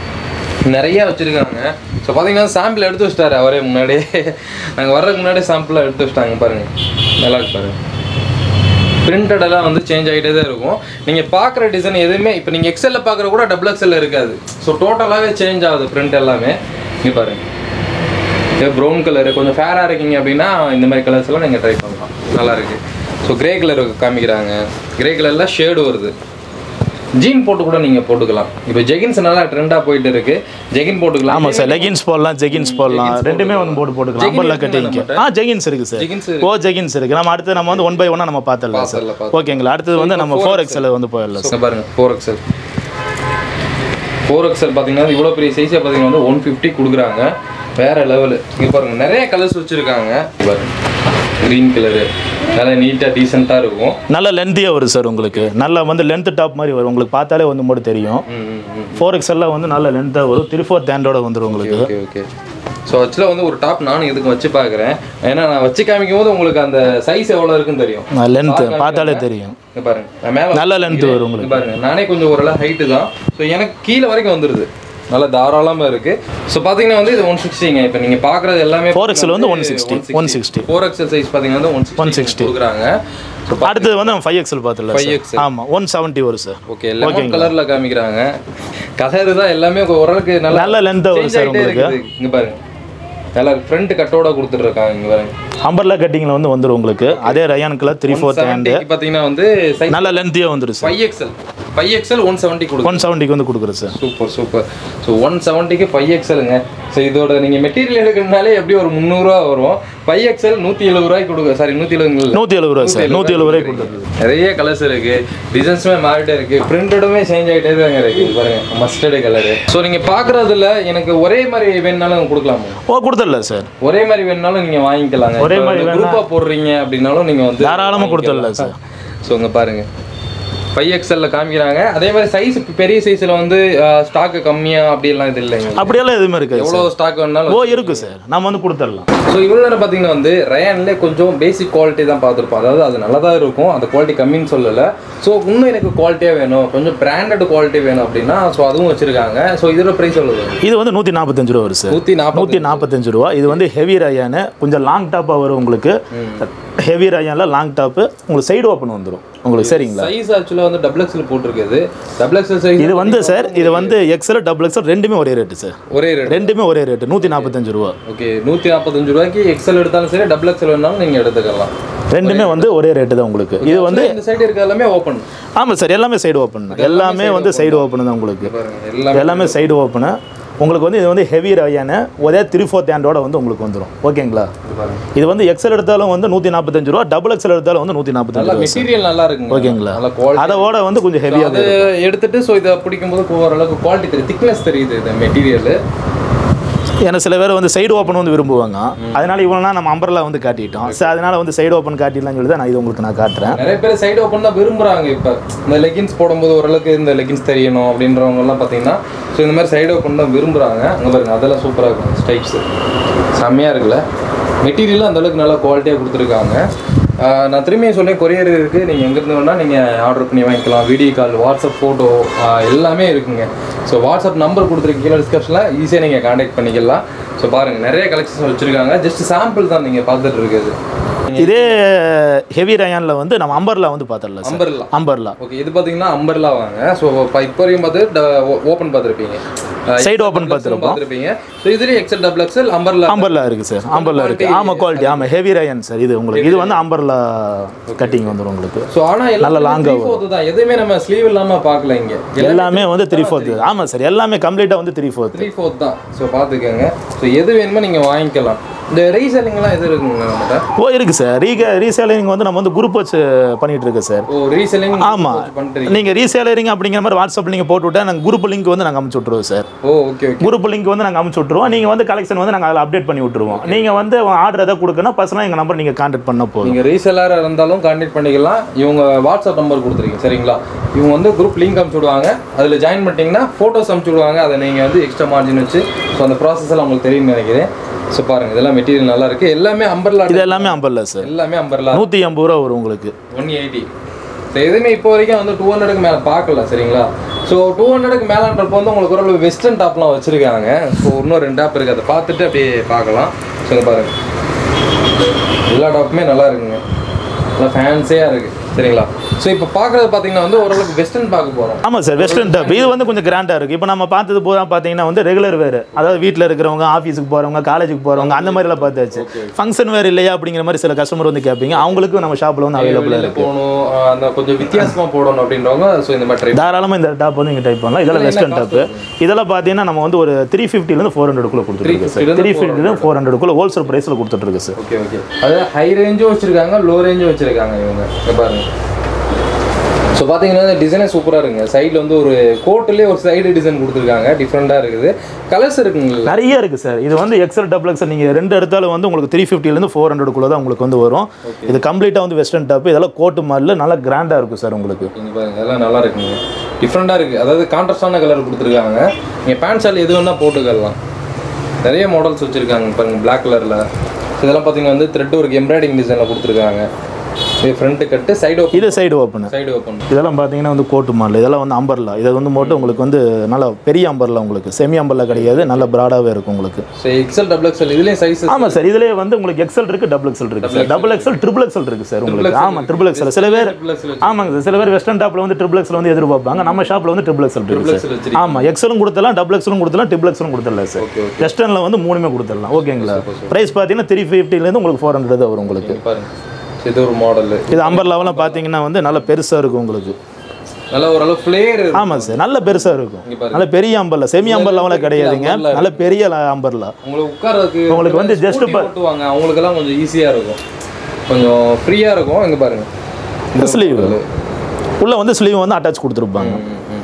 நிறைய வச்சிருக்காங்க ஸோ பார்த்தீங்கன்னா சாம்பிள் எடுத்து வச்சிட்டாரு அவரே முன்னாடியே நாங்கள் வர்றதுக்கு முன்னாடியே சாம்பிளாக எடுத்து வச்சிட்டாங்க பாருங்க நல்லா இருக்கு பாருங்க பிரிண்டட் எல்லாம் வந்து சேஞ்ச் ஆகிட்டே தான் இருக்கும் நீங்கள் பார்க்குற டிசைன் எதுவுமே இப்போ நீங்கள் எக்ஸலில் பார்க்குற கூட டபுள் எக்ஸல் இருக்காது ஸோ டோட்டலாகவே சேஞ்ச் ஆகுது பிரிண்ட் எல்லாமே இங்கே பாருங்க இது ப்ரௌன் கலரு கொஞ்சம் ஃபேராக இருக்கீங்க அப்படின்னா இந்த மாதிரி கலர்ஸ் எல்லாம் நீங்கள் ட்ரை பண்ணலாம் நல்லா இருக்கு ஸோ கிரே கலர் காமிக்கிறாங்க கிரே கலரில் ஷேடு வருது ஜீன் போட்டு கூட நீங்கள் போட்டுக்கலாம் இப்போ ஜெகின்ஸ் நல்லா ட்ரெண்டாக போயிட்டு இருக்கு ஜெகின் போட்டுக்கலாம் ஆமாம் சார் லெகின்ஸ் போடலாம் ஜெகின்ஸ் போடலாம் ரெண்டுமே வந்து போட்டு போட்டுக்கலாம் அம்பர்லா கட்டிங்க ஆ ஜெகின்ஸ் இருக்குது சார் ஜெகின்ஸ் ஓ ஜெகின்ஸ் இருக்குது நம்ம அடுத்து நம்ம வந்து ஒன் பை ஒன்னாக நம்ம பார்த்துடலாம் சார் பார்த்துடலாம், பார்த்துடலாம். ஓகேங்களா அடுத்தது வந்து நம்ம ஃபோர் எக்ஸல் வந்து போயிடலாம் இங்க பாருங்க ஃபோர் எக்ஸல் ஃபோர் எக்ஸல் பார்த்தீங்கன்னா இவ்வளோ பெரிய சைஸை பார்த்தீங்கன்னா வந்து ஒன் ஃபிஃப்டி கொடுக்குறாங்க வேற லெவலு இங்கே பாருங்க நிறைய கலர்ஸ் வச்சுருக்காங்க பாருங்க க்ரீன் கலரு நல்லா நீட்டாக டீசெண்டாக இருக்கும் நல்ல லென்த்தியாக வரும் சார் உங்களுக்கு நல்லா வந்து லென்த் டாப் மாதிரி வரும் உங்களுக்கு பார்த்தாலே வந்து மட்டும் தெரியும் ம் ம் ம் ஃபோர் எக்ஸல்ல வந்து நல்ல லென்த்தாக வரும் த்ரீ ஃபோர்த் ஹேண்டோட வந்துடும் உங்களுக்கு ஓகே ஓகே ஸோ ஆக்சுவலாக வந்து ஒரு டாப் நானும் இதுக்கு வச்சு பார்க்குறேன் ஏன்னா நான் வச்சு காமிக்கும் போது உங்களுக்கு அந்த சைஸ் எவ்வளோ இருக்குன்னு தெரியும் லென்த் பார்த்தாலே தெரியும் இங்க பாருங்க நான் மேலே நல்ல லென்த் வரும் உங்களுக்கு இங்க பாருங்க நானே கொஞ்சம் ஓரளவு ஹைட்டு தான் ஸோ எனக்கு கீழே வரைக்கும் வந்துடுது நல்லா தாராளமாக இருக்குது ஸோ பார்த்தீங்கன்னா வந்து இது ஒன் சிக்ஸ்டிங்க இப்போ நீங்கள் பார்க்குறது எல்லாமே 4XL வந்து 160, 160. ஃபோர் எக்ஸல் சைஸ் பார்த்தீங்கன்னா வந்து ஒன் 160. சிக்ஸ்டி கொடுக்குறாங்க ஸோ அடுத்தது வந்து நம்ம ஃபைவ் எக்ஸல் பார்த்துடலாம் 5XL. ஆமாம் ஒன் செவன்ட்டி வரும் சார் ஓகே லெமன் கலரில் காமிக்கிறாங்க கலர் தான் எல்லாமே ஓரளவுக்கு நல்லா நல்ல length ஆ வரும் change sir ஆயிட்டே உங்களுக்கு. இருக்குது. இங்க பாருங்க நல்லா ஃப்ரண்ட் கட்டோட கொடுத்துட்ருக்காங்க இங்க பாருங்க அம்பர்லா கட்டிங்கில் வந்து வந்துடும் உங்களுக்கு அதே rayon colour three fourth hand செவன்ட்டிக்கு பார்த்தீங்கன்னா வந்து சைஸ் நல்ல லென்த்தியாக வந்துடும் sir five XL five XL one seventy கொடுக்கும் ஒன் செவன்ட்டிக்கு வந்து கொடுக்குறேன் sir super super so one செவன்ட்டிக்கு ஃபைவ் எக்ஸலுங்க ஸோ இதோட நீங்கள் மெட்டீரியல் எடுக்கிறதுனாலே எப்படி ஒரு முந்நூறுரூவா வரும் ஃபைவ் எக்ஸல் நூற்றி எழுபது ரூபாய்க்கு கொடுக்க சாரி நூற்றி எழுபது நூற்றி எழுபது ரூபா சார் நூற்றி எழுபது ரூபாய்க்கு கொடுத்துருக்கு நிறைய கலர்ஸ் இருக்கு டிசைன்ஸுமே மாறிட்டே இருக்கு பிரிண்டடுமே சேஞ்ச் ஆகிட்டே தாங்க இருக்கு இங்க பாருங்க மஸ்டர்டு கலரு ஸோ நீங்க பாக்குறதுல எனக்கு ஒரே மாதிரி வேணுனாலும் கொடுக்கலாமா ஓ கொடுத்துடலாம் சார் ஒரே மாதிரி வேணுனாலும் நீங்க வாங்கிக்கலாங்க ஒரே மாதிரி குரூப்பா போடுறீங்க அப்படின்னாலும் நீங்க வந்து தாராளமாக கொடுத்துடலாம் சார் ஸோ இங்க பாருங்க ஃபைவ் எக்ஸ்எல்ல காமிக்கிறாங்க அதே மாதிரி சைஸ் பெரிய சைஸ்ல வந்து ஸ்டாக் கம்மியா அப்படியெல்லாம் இது இல்லைங்க அப்படியெல்லாம் எதுவுமே இருக்காது எவ்வளோ ஸ்டாக் வேணாலும் ஓ இருக்கு சார் நம்ம வந்து கொடுத்துடலாம் ஸோ இவ்வளோ நேரம் பார்த்தீங்கன்னா வந்து ரயான்லேயே கொஞ்சம் பேசிக் குவாலிட்டி தான் பார்த்துருப்போம் அதாவது அது நல்லதாக இருக்கும் அந்த குவாலிட்டி கம்மின்னு சொல்லலை ஸோ இன்னும் எனக்கு குவாலிட்டியாக வேணும் கொஞ்சம் பிராண்டட் குவாலிட்டி வேணும் அப்படின்னா ஸோ அதுவும் வச்சுருக்காங்க ஸோ இதோட ப்ரைஸ் எவ்வளவு இது வந்து நூற்றி நாற்பத்தஞ்சு ரூபா வரும் சார் நூற்றி நாற்பது நூற்றி நாற்பத்தஞ்சு ரூபா இது வந்து ஹெவி ரயானு கொஞ்சம் லாங் டாப்பாக வரும் உங்களுக்கு ஹெவி ரயானில் லாங் டாப்பு உங்களுக்கு சைடு ஓப்பன் வந்துடும் உங்களுக்கு சரிங்களா சைஸ் ஆக்சுவலாக வந்து டபுள் எக்ஸல் போட்டிருக்குது டபுள் எக்ஸல் சைஸ் இது வந்து சார் இது வந்து எக்ஸல் டபுள் எக்ஸல் ரெண்டுமே ஒரே ரேட்டு சார் ஒரே ரேட் ரெண்டுமே ஒரே ரேட்டு நூற்றி நாற்பத்தஞ்சு ரூபா ஓகே நூற்றி நாற்பத்தஞ்சு ரூபாய்க்கு எக்ஸல் எடுத்தாலும் சரி டபுள் எக்ஸல் வேணாலும் நீங்கள் எடுத்துக்கலாம் ரெண்டுமே வந்து ஒரே ரேட்டு தான் உங்களுக்கு இது வந்து இந்த சைடு இருக்க எல்லாமே ஓப்பன் ஆமாம் சார் எல்லாமே சைடு ஓப்பன் எல்லாமே வந்து சைடு ஓப்பன் தான் உங்களுக்கு பாருங்க எல்லாமே எல்லாமே சைடு ஓப்பனு உங்களுக்கு வந்து இது வந்து ஹெவி ரயானு ஒரே த்ரீ ஃபோர்த் ஹேண்டோட வந்து உங்களுக்கு வந்துடும் ஓகேங்களா இது பாருங்க இது வந்து எக்ஸல் எடுத்தாலும் வந்து நூற்றி நாற்பத்தஞ்சு ரூபா டபுள் எக்ஸல் எடுத்தாலும் வந்து நூற்றி நாற்பத்தஞ்சு நல்லா ரூபா மெட்டீரியல் நல்லா இருக்குங்க ஓகேங்களா நல்லா குவாலிட்டி அதோட வந்து கொஞ்சம் ஹெவியாக அது எடுத்துட்டு ஸோ இதை பிடிக்கும்போது ஓரளவுக்கு குவாலிட்டி தெரியுது திக்னஸ் தெரியுது இந்த மெட்டீரியல் ஏன்னா சில பேர் வந்து சைடு ஓப்பன் வந்து விரும்புவாங்க அதனால இவனா நம்ம அம்பர்லா வந்து காட்டிட்டோம் ஸோ அதனால வந்து சைடு ஓப்பன் காட்டிடலாம்னு சொல்லி தான் நான் இது உங்களுக்கு நான் காட்டுறேன் நிறைய பேர் சைடு ஓப்பன் தான் விரும்புறாங்க இப்போ இந்த லெகின்ஸ் போடும்போது ஓரளவுக்கு இந்த லெகின்ஸ் தெரியணும் அப்படின்றவங்க எல்லாம் பார்த்தீங்கன்னா ஸோ இந்த மாதிரி சைடு ஓப்பன் தான் விரும்புறாங்க அங்கே பாருங்க அதெல்லாம் சூப்பராக இருக்கும் ஸ்டைப்ஸ் செம்மையாக இருக்குல்ல மெட்டீரியலும் அந்த அளவுக்கு நல்லா குவாலிட்டியாக கொடுத்துருக்காங்க ஆஹ் நான் திரும்பியும் சொன்னேன் கொரியர் இருக்குது நீங்கள் எங்கேருந்து வேணால் நீங்கள் ஆர்டர் பண்ணி வாங்கிக்கலாம் வீடியோ கால் வாட்ஸ்அப் ஃபோட்டோ எல்லாமே இருக்குங்க ஸோ வாட்ஸ்அப் நம்பர் கொடுத்துருக்க கீழே டிஸ்கிரிப்ஷனில் ஈஸியாக நீங்கள் காண்டாக்ட் பண்ணிக்கலாம் ஸோ பாருங்கள் நிறைய கலெக்ஷன்ஸ் வச்சுருக்காங்க ஜஸ்ட் சாம்பிள் தான் நீங்கள் பார்த்துட்டு இருக்குது இதே ஹெவி ரயானில் வந்து நம்ம அம்பர்லா வந்து பார்த்துடலாம் சார் அம்பர்லா அம்பர்லா ஓகே இது பார்த்தீங்கன்னா அம்பர்லா வாங்க ஸோ இப்போ இப்போ வரையும் பார்த்து ஓப்பன் பார்த்துருப்பீங்க Side open பார்த்திருப்போம். பார்த்துருப்பீங்க ஸோ இதுலேயும் XL double XL umbrella umbrella இருக்குது சார் அம்பர்லா இருக்குது ஆமாம் குவாலிட்டி ஆமாம் ஹெவி ரயான் சார் இது உங்களுக்கு இது வந்து அம்பர்லா கட்டிங் வந்துடும் உங்களுக்கு ஸோ ஆனால் நல்ல எல்லாம் long த்ரீ ஃபோர்த்து தான் எதுவுமே நம்ம ஸ்லீவ் இல்லாமல் பார்க்கல இங்கே எல்லாமே வந்து த்ரீ ஃபோர்த் ஆமாம் சார் எல்லாமே கம்ப்ளீட்டாக வந்து த்ரீ ஃபோர்த் த்ரீ ஃபோர்த் தான் ஸோ பார்த்துக்கோங்க ஸோ எது வேணுமோ நீங்கள் வாங்கிக்கலாம் இந்த ரீசெல்லிங்லாம் எது இருக்குங்க நம்மகிட்ட ஓ இருக்குது சார் ரீக ரீசேலரிங் வந்து நம்ம வந்து குரூப் வச்சு பண்ணிட்டு இருக்கோம் சார் ஓ ரீசெல்லிங் ஆமாம் பண்ணுறீங்க நீங்கள் ரீசேலரிங் அப்படிங்கிற மாதிரி வாட்ஸ்அப்பில் நீங்கள் போட்டு விட்டா நாங்கள் குரூப் லிங்க் வந்து நாங்கள் அமுச்சு விட்ருவோம் sir oh okay okay group link வந்து நாங்கள் அமுச்சு விட்ருவோம் நீங்கள் வந்து கலெக்ஷன் வந்து நாங்கள் அதில் அப்டேட் பண்ணி விட்ருவோம் நீங்கள் வந்து ஆர்டர் எதாவது கொடுக்கணும் பர்சனலாக எங்கள் நம்பர் நீங்கள் கான்டாக்ட் பண்ண போதும் நீங்கள் ரீசெல்லராக இருந்தாலும் கான்டாக்ட் பண்ணிக்கலாம் இவங்க வாட்ஸ்அப் நம்பர் கொடுத்துருக்கீங்க சரிங்களா இவங்க வந்து குரூப் லிங்க் அனுப்பிச்சு விடுவாங்க அதில் ஜாயின் பண்ணிட்டீங்கன்னா ஃபோட்டோஸ் அனுப்பிச்சு விடுவாங்க அதை நீங்கள் வந்து எக்ஸ்ட்ரா மார்ஜின் வச்சு ஸோ அந்த ப்ராசஸ் எல்லாம் உங்களுக்கு தெரியும்னு நினைக்கிறேன் ஸோ பாருங்கள் இதெல்லாம் மெட்டீரியல் நல்லா இருக்கு எல்லாமே அம்பர்லா இது எல்லாமே அம்பர்ல சார் எல்லாமே அம்பர்லா நூற்றி எண்பது ரூபா வரும் உங்களுக்கு ஒன் எயிட்டி ஸோ எதுவுமே இப்போ வரைக்கும் வந்து டூ ஹண்ட்ரடுக்கு மேலே பார்க்கல சரிங்களா ஸோ டூ ஹண்ட்ரடுக்கு மேலேன்றப்போ வந்து உங்களுக்கு ஒரு வெஸ்டர்ன் டாப்லாம் வச்சுருக்காங்க ஸோ இன்னும் ரெண்டு டாப் இருக்குது அதை பார்த்துட்டு அப்படியே பார்க்கலாம் ஸோ இங்க பாருங்க எல்லா டாப்புமே நல்லா இருக்குங்க நல்லா ஃபேன்ஸியாக இருக்குது சரிங்களா ஸோ இப்போ பார்க்குறது பார்த்தீங்கன்னா வந்து ஓரளவுக்கு வெஸ்டர்ன் பார்க்க போகிறோம் ஆமாம் சார் வெஸ்டர்ன் டாப் இது வந்து கொஞ்சம் கிராண்டாக இருக்குது இப்போ நம்ம பார்த்தது பூரா பார்த்தீங்கன்னா வந்து ரெகுலர் வேறு அதாவது வீட்டில் இருக்கிறவங்க ஆஃபீஸுக்கு போகிறவங்க காலேஜுக்கு போகிறவங்க அந்த மாதிரிலாம் பார்த்தாச்சு ஃபங்க்ஷன் வேறு இல்லையா அப்படிங்கிற மாதிரி சில கஸ்டமர் வந்து கேட்பீங்க அவங்களுக்கும் நம்ம ஷாப்பில் வந்து அவைலபிளாக வெளியில் இருக்குது போகணும் ஆஹ் அந்த கொஞ்சம் வித்தியாசமாக போடணும் அப்படின்றவங்க ஸோ இந்த மாதிரி ட்ரை தாராளமாக இந்த டாப் வந்து இங்கே டைப் பண்ணலாம் இதெல்லாம் வெஸ்டர்ன் டாப்பு இதெல்லாம் பார்த்தீங்கன்னா நம்ம வந்து ஒரு த்ரீ ஃபிஃப்டிலேருந்து ஃபோர் ஹண்ட்ரடுக்குள்ளே கொடுத்துருக்கு சார் 350 த்ரீ ஃபிஃப்டிலேருந்து ஃபோர் ஹண்ட்ரடுக்குள்ளே ஹோல்சேல் ப்ரைஸில் கொடுத்துட்ருக்கு சார் ஓகே ஓகே அதாவது ஹை ரேஞ்சும் வச்சிருக்காங்க லோ ரேஞ்சும் வச்சிருக்காங்க இவங்க இங்க பாருங்க ஸோ பார்த்தீங்கன்னா இந்த டிசைனே சூப்பராக இருக்குங்க சைடில் வந்து ஒரு கோட்டிலே ஒரு சைடு டிசைன் கொடுத்துருக்காங்க டிஃப்ரெண்ட்டாக இருக்குது கலர்ஸ் இருக்குங்களா நிறைய இருக்குது சார் இது வந்து எக்ஸல் டபுள் எக்ஸல் நீங்கள் ரெண்டு எடுத்தாலும் வந்து உங்களுக்கு த்ரீ ஃபிஃப்டிலேருந்து ஃபோர் ஹண்ட்ரடுக்குள்ளே தான் உங்களுக்கு வந்து வரும் இது கம்ப்ளீட்டாக வந்து வெஸ்டர்ன் டாப் இதெல்லாம் கோட்டு மாடலில் நல்லா கிராண்டாக இருக்கும் சார் உங்களுக்கு இங்கே பாருங்க இதெல்லாம் நல்லா இருக்குங்க டிஃப்ரெண்ட்டாக இருக்குது அதாவது கான்ட்ராஸ்டான கலர் கொடுத்துருக்காங்க நீங்கள் பேண்ட் ஷால் எது வேணால் போட்டுக்கலாம் நிறைய மாடல்ஸ் வச்சுருக்காங்க பாருங்க பிளாக் கலரில் இதெல்லாம் பார்த்தீங்கன்னா வந்து த்ரெட் ஒர்க் எம்ப்ராய்டிங் டிசைனில் கொடுத்துருக்காங்க இது ஃப்ரண்ட் கட்டு சைடு ஓப்பன் இது சைடு ஓப்பன் சைடு ஓப்பன் இதெல்லாம் பார்த்தீங்கன்னா வந்து கோட்டு மாடல் இதெல்லாம் வந்து அம்பர்லா இது வந்து மட்டும் உங்களுக்கு வந்து நல்ல பெரிய அம்பர்லா உங்களுக்கு செமி அம்பர்லா கிடையாது நல்ல ப்ராடாகவே இருக்கும் உங்களுக்கு ஸோ எக்ஸல் டபுள் எக்ஸல் இதுலேயும் சைஸ் ஆமாம் சார் இதுலேயே வந்து உங்களுக்கு எக்ஸல் இருக்குது டபுள் எக்ஸல் இருக்குது sir double XL triple XL இருக்குது சார் உங்களுக்கு ஆமாம் ட்ரிபிள் எக்ஸல் சில பேர் டபுள் எக்ஸல் ஆமாங்க சார் சில பேர் வெஸ்டர்ன் டாப்பில் வந்து ட்ரிபிள் எக்ஸல் வந்து எதிர்பார்ப்பாங்க நம்ம ஷாப்பில் வந்து ட்ரிபிள் எக்ஸல் இருக்குது டபுள் சார் எக்ஸல் வச்சிருக்கீங்க ஆமாம் எக்ஸலும் கொடுத்துடலாம் டபுள் எக்ஸலும் கொடுத்துடலாம் ட்ரிபிள் எக்ஸலும் கொடுத்துடலாம் சார் ஓகே ஓகே வெஸ்டர்னில் வந்து மூணுமே கொடுத்துடலாம் ஓகேங்களா ப்ரைஸ் பார்த்தீங்கன்னா த்ரீ ஃபிஃப்டிலேருந்து உங்களுக்கு ஃபோர் ஹண்ட்ரட் வரும் உங்களுக்கு பாருங்க So, இது ஒரு மாடல் இது அம்பர் லெவலில் பார்த்தீங்கன்னா வந்து நல்ல பெருசாக இருக்கும் உங்களுக்கு நல்ல ஓரளவு ஃப்ளேர் ஆமாம் சார் நல்ல பெருசாக இருக்கும் இங்க பாருங்க. நல்ல பெரிய அம்பர்ல செமி அம்பர் லெவலில் கிடையாதுங்க umbrella நல்ல பெரிய அம்பர்லா உங்களுக்கு உட்கார்றதுக்கு உங்களுக்கு வந்து just scooty ஓட்டுவாங்க அவங்களுக்கெல்லாம் கொஞ்சம் ஈஸியா இருக்கும் கொஞ்சம் ஃப்ரீயா இருக்கும் இங்க பாருங்க இந்த ஸ்லீவ் உள்ள வந்து ஸ்லீவ் வந்து அட்டாச் கொடுத்துருப்பாங்க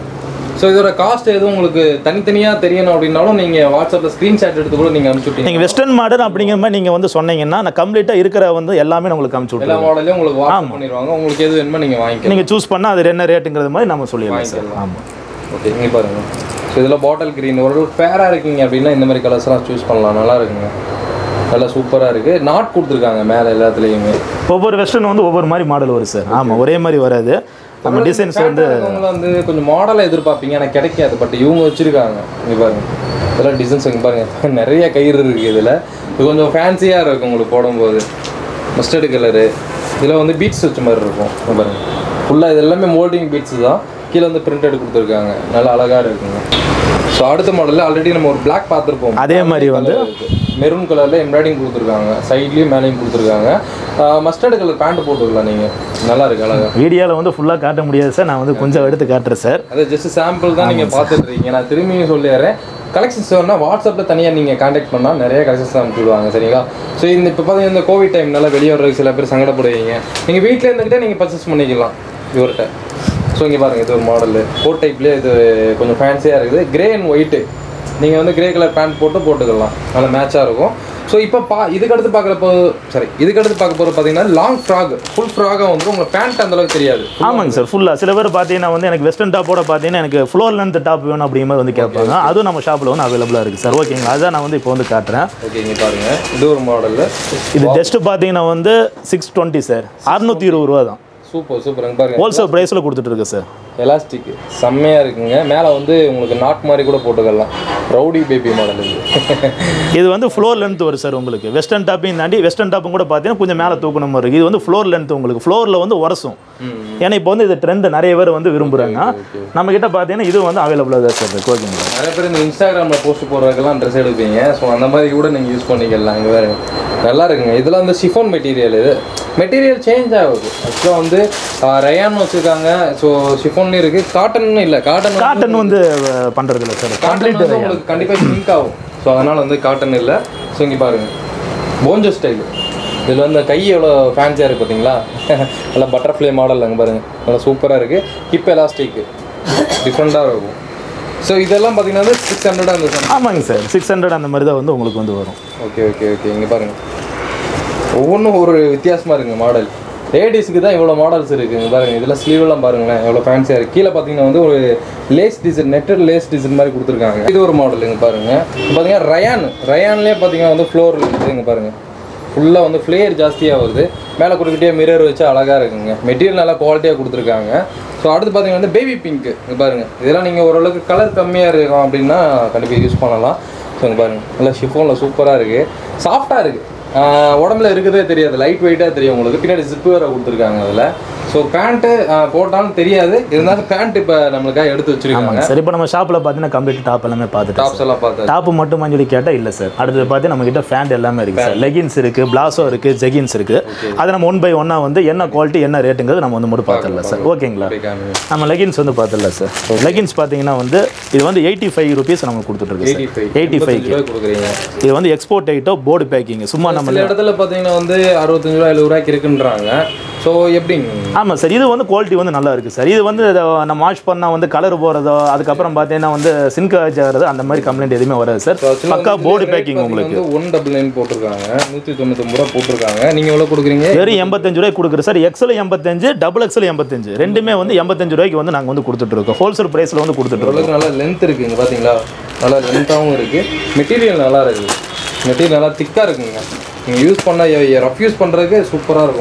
ஸோ இதோட காஸ்ட் எதுவும் உங்களுக்கு தனித்தனியா தெரியணும் அப்படின்னாலும் நீங்க வாட்ஸ்அப்ல ஸ்கிரீன்ஷாட் எடுத்து கூட நீங்க அனுப்பிச்சு விட்டீங்க நீங்கள் வெஸ்டர்ன் மாடல் அப்படிங்கிற மாதிரி நீங்கள் வந்து சொன்னீங்கன்னா நான் கம்ப்ளீட்டாக இருக்கிற வந்து எல்லாமே நான் உங்களுக்கு அமுச்சு எல்லா விட்ருவேன் மாடலையும் உங்களுக்கு வாட்ஸ்அப் பண்ணிடுவாங்க உங்களுக்கு எது வேணுமோ நீங்க வாங்கிக்கலாம் நீங்கள் சூஸ் பண்ணால் அது என்ன ரேட்டுங்கிறது மாதிரி நம்ம சொல்லிடலாம் சார் வாங்கிக்கலாம். ஆமாம் ஓகே இங்க பாருங்க ஸோ இதில் பாட்டில் கிரீன் ஒரு ஃபேராக இருக்கீங்க அப்படின்னா இந்த மாதிரி கலர்ஸ்லாம் சூஸ் பண்ணலாம் நல்லா இருக்குங்க நல்லா சூப்பராக இருக்கு நாட் கொடுத்துருக்காங்க மேலே எல்லாத்துலேயுமே ஒவ்வொரு வெஸ்டர்ன் வந்து ஒவ்வொரு மாதிரி மாடல் வரும் சார் ஆமாம் ஒரே மாதிரி வராது நம்ம டிசைன்ஸ் வந்து இருக்கவங்க வந்து கொஞ்சம் மாடலை எதிர்பார்ப்பீங்க ஆனால் கிடைக்காது பட் இவங்க வச்சிருக்காங்க இங்க பாருங்க இதெல்லாம் டிசைன்ஸ் இங்க பாருங்க நிறைய கயிறு இருக்கு இதுல இது கொஞ்சம் ஃபேன்சியாக இருக்கும் உங்களுக்கு போடும்போது மஸ்டர்டு கலரு இதில் வந்து பீட்ஸ் வச்ச மாதிரி இருக்கும் இங்க பாருங்க ஃபுல்லாக இது எல்லாமே மோல்டிங் பீட்ஸ் தான் கீழே வந்து பிரிண்டட் கொடுத்துருக்காங்க நல்லா அழகாக இருக்குங்க ஸோ அடுத்த மாடலில் ஆல்ரெடி நம்ம ஒரு Black பார்த்துருப்போம் அதே மாதிரி வந்து மெரூன் கலரில் எம்ப்ராய்டிஙங் கொடுத்துருக்காங்க சைட்லேயும் மேலேயும் கொடுத்துருக்காங்க மஸ்டர்டு கலர் பேண்ட் போட்டுக்கலாம் நீங்கள் நல்லா இருக்கு அழகா வீடியோவில் வந்து ஃபுல்லாக காட்ட முடியாது சார் நான் வந்து கொஞ்சம் எடுத்து காட்டுறேன் சார் அது ஜஸ்ட் சாம்பிள் தான் நீங்கள் பார்த்துட்டு இருக்கீங்க நான் திரும்பியும் சொல்லிடுறேன் கலெக்ஷன்ஸ் வேணா வாட்ஸ்அப்பில் தனியாக நீங்கள் காண்டாக்ட் பண்ணால் நிறைய கலெக்ஷன்ஸ் அனுப்பிச்சு விடுவாங்க சரிங்களா ஸோ இந்த இப்போ பார்த்தீங்கன்னா இந்த கோவிட் டைம்னால வெளியே வர்றதுக்கு சில பேர் சங்கடப்படுவீங்க நீங்கள் வீட்டில் இருந்துக்கிட்டே நீங்கள் பர்ச்சேஸ் பண்ணிக்கலாம் இவர்கிட்ட ஸோ இங்கே பாருங்கள் இது ஒரு மாடலு கோட் டைப்லேயே இது கொஞ்சம் ஃபேன்சியாக இருக்குது கிரே அண்ட் ஒயிட்டு நீங்கள் வந்து கிரே கலர் பேண்ட் போட்டு போட்டுக்கலாம் நல்லா மேட்சாக இருக்கும் ஸோ இப்போ பா இதுக்கு அடுத்து பார்க்குறப்போ சரி இதுக்கு அடுத்து பார்க்க போகிற பார்த்தீங்கன்னா லாங் ஃப்ராக் ஃபுல் ஃப்ராகாக வந்து உங்களுக்கு பேண்ட் அந்தளவுக்கு தெரியாது ஆமாங்க சார் ஃபுல்லாக சில பேர் பார்த்தீங்கன்னா வந்து எனக்கு வெஸ்டர்ன் டாப்போட பார்த்தீங்கன்னா எனக்கு ஃப்ளோர் லென்த் டாப் வேணும் அப்படிங்கிற மாதிரி வந்து கேட்பாங்க அதுவும் நம்ம ஷாப்பில் வந்து அவைலபிளாக இருக்குது சார் ஓகேங்களா அதுதான் நான் வந்து இப்போ வந்து காட்டுறேன் ஓகே இங்கே பாருங்கள் இது ஒரு மாடலு இது ஜஸ்ட் பார்த்தீங்கன்னா வந்து சிக்ஸ் டுவெண்ட்டி சார் அறுநூத்தி இருபது ரூபா தான் சூப்பர் சூப்பர் இங்க பாருங்க ஹோல்சேல் ப்ரைஸில் கொடுத்துட்டு இருக்கு சார் எலாஸ்டிக் செம்மையா இருக்குங்க மேலே வந்து உங்களுக்கு நாட் மாதிரி கூட போட்டுக்கலாம் ரவுடி பேபி மாடல் இது இது வந்து ஃப்ளோர் லென்த் வரும் சார் உங்களுக்கு வெஸ்டர்ன் டாப்பையும் தாண்டி வெஸ்டர்ன் டாப்பும் கூட பார்த்தீங்கன்னா கொஞ்சம் மேலே தூக்கணும் மாதிரி இருக்குது இது வந்து ஃப்ளோர் லென்த் உங்களுக்கு ஃப்ளோரில் வந்து உரசும் ஏன்னா இப்போ வந்து இது ட்ரெண்ட் நிறைய பேர் வந்து விரும்புகிறாங்க நம்ம கிட்ட பார்த்தீங்கன்னா இது வந்து அவைலபிளாக தான் சார் இருக்கு ஓகேங்களா நிறைய பேர் இந்த இன்ஸ்டாகிராமில் போஸ்ட் போடுறதுக்கெல்லாம் ட்ரெஸ் எடுப்பீங்க ஸோ அந்த மாதிரி கூட நீங்கள் யூஸ் பண்ணிக்கலாம் இங்கே வேறு நல்லா இருக்குங்க இதெல்லாம் வந்து ஷிஃபோன் மெட்டீரியல் இது மெட்டீரியல் சேஞ்ச் ஆகுது ஆக்சுவலாக வந்து ரயான் வச்சுருக்காங்க ஸோ ஷிஃபோன்லேயும் இருக்குது காட்டன் இல்லை காட்டன் காட்டன் வந்து அஹ், பண்றது இல்லை சார் காட்டன் வந்து உங்களுக்கு கண்டிப்பாக சிங்க் ஆகும் ஸோ அதனால் வந்து காட்டன் இல்லை ஸோ இங்கே பாருங்கள் போஞ்சோ ஸ்டைல் இதில் வந்து கை எவ்வளோ ஃபேன்சியாக இருக்குது பார்த்தீங்களா நல்லா பட்டர்ஃப்ளை மாடல் அங்கே பாருங்கள் நல்லா சூப்பராக இருக்குது ஹிப் எலாஸ்டிக் டிஃப்ரெண்ட்டாக இருக்கும் ஸோ இதெல்லாம் பார்த்தீங்கன்னா வந்து சிக்ஸ் ஹண்ட்ரட் அந்த ஆமாங்க சார் சிக்ஸ் ஹண்ட்ரட் அந்த மாதிரி தான் வந்து உங்களுக்கு வந்து வரும் ஓகே ஓகே ஓகே இங்கே பாருங்கள் ஒவ்வொன்றும் ஒரு வித்தியாசமாக இருக்குங்க மாடல் லேடிஸ்க்கு தான் இவ்வளோ மாடல்ஸ் இருக்குங்க பாருங்க இதில் ஸ்லீவெல்லாம் பாருங்களேன் எவ்வளோ ஃபேன்சியாக இருக்குது கீழே பார்த்தீங்கன்னா வந்து ஒரு lace design netted lace design மாதிரி கொடுத்துருக்காங்க இது ஒரு மாடலுங்க பாருங்க இப்போ பார்த்தீங்கன்னா ரயான் ரயான்லேயே பார்த்தீங்கன்னா வந்து ஃப்ளோரில் இருக்குதுங்க பாருங்க ஃபுல்லாக வந்து ஃப்ளேயர் ஜாஸ்தியாக வருது மேலே கொடுக்கிட்டே மிரர் வச்சு அழகாக இருக்குங்க மெட்டீரியல் நல்லா குவாலிட்டியாக கொடுத்துருக்காங்க ஸோ அடுத்து பார்த்தீங்கன்னா வந்து பேபி பிங்க் இங்கே பாருங்க இதெல்லாம் நீங்கள் ஓரளவுக்கு கலர் கம்மியாக இருக்கும் அப்படின்னா கண்டிப்பாக யூஸ் பண்ணலாம் ஸோ இங்கே பாருங்க நல்லா ஷிஃபோனில் சூப்பராக இருக்குது சாஃப்டாக இருக்குது ஆஹ் உடம்புல இருக்கிறதே தெரியாது லைட் வெயிட்டாக தெரியும் உங்களுக்கு பின்னாடி ஜிப்பு வேறு கொடுத்துருக்காங்க அதில் ஸோ பேண்ட்டு போட்டாலும் தெரியாது இருந்தாலும் பேண்ட் இப்போ நம்மளுக்காக எடுத்து வச்சிருக்காங்க ஆமாங்க சார் இப்போ நம்ம ஷாப்பில் பார்த்தீங்கன்னா கம்ப்ளீட் டாப் எல்லாமே பார்த்துட்டு டாப்ஸ் எல்லாம் பார்த்தா டாப்பு மட்டும் சொல்லி கேட்டால் இல்லை சார் அடுத்தது பார்த்து நம்ம கிட்ட ஃபேண்ட் எல்லாமே இருக்குது சார் லெகின்ஸ் இருக்குது பிளாசோ இருக்குது ஜெகின்ஸ் இருக்குது அதை நம்ம ஒன் பை ஒன்னாக வந்து என்ன குவாலிட்டி என்ன ரேட்டுங்கிறது நம்ம வந்து மட்டும் பார்த்துடலாம் சார் ஓகேங்களா நம்ம லெகின்ஸ் வந்து பார்த்துடலாம் சார் லெகின்ஸ் பார்த்தீங்கன்னா வந்து இது வந்து எயிட்டி ஃபைவ் ருபீஸ் நம்ம கொடுத்துட்ருக்கு eighty sir five eighty five கொடுக்குறீங்க இது வந்து எக்ஸ்போர்ட் ஐட்டோ போர்டு பேக்கிங் சும்மா நம்ம சில இடத்துல பார்த்தீங்கன்னா வந்து அறுபத்தஞ்சு ரூபா எழுபது ரூபாய்க்கு இருக்குன்றாங்க ஸோ எப்படிங்க ஆமாம் சார் இது வந்து குவாலிட்டி வந்து நல்லா இருக்குது சார் இது வந்து இதை நம்ம வாஷ் பண்ணால் வந்து கலர் போகிறதோ அதுக்கப்புறம் பார்த்தீங்கன்னா வந்து சின்க் ஆகிறது அந்த மாதிரி கம்ப்ளைண்ட் எதுவுமே வராது சார் பக்கா போர்டு பேக்கிங் உங்களுக்கு வந்து ஒன் டபுள் நைன் போட்டிருக்காங்க நூற்றி தொண்ணூத்தொம்பது ரூபா போட்டிருக்காங்க நீங்கள் எவ்வளோ கொடுக்குறீங்க வெறும் எண்பத்தஞ்சு ரூபாய்க்கு கொடுக்குற சார் எக்ஸல் எண்பத்தஞ்சு டபுள் எக்ஸல் எண்பத்தஞ்சு ரெண்டுமே வந்து எண்பத்தஞ்சு ரூபாய்க்கு வந்து நாங்கள் வந்து கொடுத்துட்ருக்கோம் ஹோல்சேல் ப்ரைஸில் வந்து கொடுத்துட்ருக்கோம் ஓரளவுக்கு நல்லா லென்த் இருக்குங்க பார்த்தீங்களா நல்லா லென்த்தாகவும் இருக்குது மெட்டீரியல் நல்லா இருக்குது மெட்டீரியல் நல்லா திக்காக இருக்குங்க நீங்கள் யூஸ் பண்ண ரஃப் யூஸ் பண்ணுறதுக்கு சூப்பராக இருக்கும்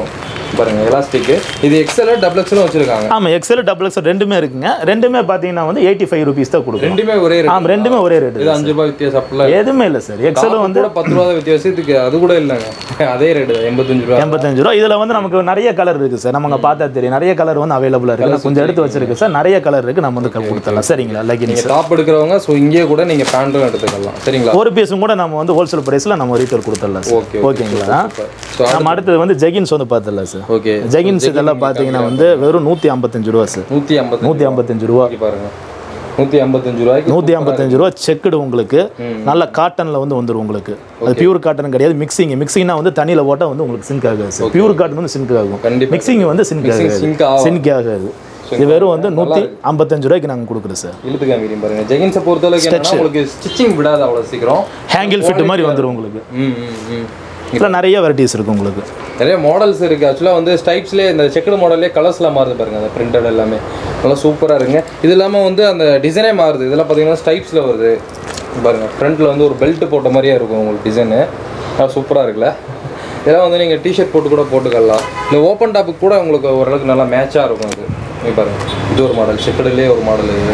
பாருங்க எலாஸ்டிக் இது எக்ஸல் டபுள் எக்ஸலும் வச்சிருக்காங்க ஆமாம் எக்ஸல் டபுள் எக்ஸல் ரெண்டுமே இருக்குங்க ரெண்டுமே பார்த்தீங்கன்னா வந்து எயிட்டி ஃபைவ் ருபீஸ் தான் கொடுக்கும் ரெண்டுமே ஒரே ரேட் ஆமாம் ரெண்டுமே ஒரே ரேட்டு இது அஞ்சு ரூபாய் வித்தியாசம் அப்படிலாம் எதுவுமே இல்லை சார் எக்ஸலும் வந்து கூட பத்து ரூபா தான் வித்தியாசம் இதுக்கு அது கூட இல்லைங்க அதே ரேட்டு தான் எண்பத்தஞ்சு ரூபா எண்பத்தஞ்சு ரூபா இதில் வந்து நமக்கு நிறைய கலர் இருக்குது சார் நம்ம பார்த்தா தெரியும் நிறைய கலர் வந்து அவைலபிளாக இருக்குது நான் கொஞ்சம் எடுத்து வச்சிருக்கு சார் நிறைய கலர் இருக்குது நம்ம வந்து கொடுத்துடலாம் சரிங்களா லெகின்ஸ் நீங்க டாப் எடுக்கிறவங்க ஸோ இங்கேயே கூட நீங்க பேண்ட்டும் எடுத்துக்கலாம் சரிங்களா ஒரு பீஸும் கூட நம்ம வந்து ஹோல்சேல் ப்ரைஸில் நம்ம ரீட்டெயில் கொடுத்துடலாம் சார் ஓகே ஓகேங்களா ஸோ நம்ம அடுத்தது வந்து ஜெகின்ஸ் வந்து பார்த்துடலாம் சார் ஓகே ஜெகின்ஸ் இதெல்லாம் பார்த்தீங்கன்னா வந்து வெறும் நூற்றி ஐம்பத்தஞ்சு ரூபா சார் நூற்றி ஐம்பது நூற்றி ஐம்பத்தஞ்சு ரூபா பாருங்க நூற்றி ஐம்பத்தஞ்சு ரூபாய்க்கு நூற்றி ஐம்பத்தஞ்சு ரூபா செக்குடு உங்களுக்கு நல்ல காட்டனில் வந்து வந்துடும் உங்களுக்கு அது பியூர் காட்டன் கிடையாது மிக்சிங் மிக்சிங்னா வந்து தண்ணியில் போட்டால் வந்து உங்களுக்கு சிங்க் ஆகாது சார் பியூர் காட்டன் வந்து சிங்க் ஆகும் கண்டிப்பா. மிக்சிங் வந்து சிங்க் ஆகாது சிங்க் ஆகும் சிங்க் ஆகாது இது வெறும் வந்து நூற்றி ஐம்பத்தஞ்சு ரூபாய்க்கு நாங்கள் கொடுக்குறோம் சார் இழுத்து காமிக்கிறீங்க பாருங்க ஜெகின்ஸை பொறுத்தளவுக்கு என்னன்னா உங்களுக்கு ஸ்டிச்சிங் விடாது அவ்வளோ சீக்கிரம் ஹேங்கிள் ஃபிட் மாதிரி வந்துடும் உங்களுக்கு ம் ம் ம் இதில் நிறைய வெரைட்டிஸ் இருக்குது உங்களுக்கு நிறைய மாடல்ஸ் இருக்கு ஆக்சுவலாக வந்து ஸ்டைப்ஸ்லேயே இந்த செக்குடு மாடல்லே கலர்ஸ்லாம் மாறுது பாருங்க அந்த பிரிண்டட் எல்லாமே நல்லா சூப்பராக இருக்குங்க இது இல்லாமல் வந்து அந்த டிசைனே மாறுது இதெல்லாம் பார்த்தீங்கன்னா ஸ்டைப்ஸில் வருது பாருங்க ஃப்ரண்ட்டில் வந்து ஒரு பெல்ட் போட்ட மாதிரியே இருக்கும் உங்களுக்கு டிசைனு சூப்பராக இருக்குல்ல இதெல்லாம் வந்து நீங்கள் டிஷர்ட் போட்டு கூட போட்டுக்கலாம் இந்த ஓப்பன் டாப்புக்கு கூட உங்களுக்கு ஓரளவுக்கு நல்லா மேட்சாக இருக்கும் அது நீங்க பாருங்க இது ஒரு மாடல் செக்குடுலேயே ஒரு மாடல் இது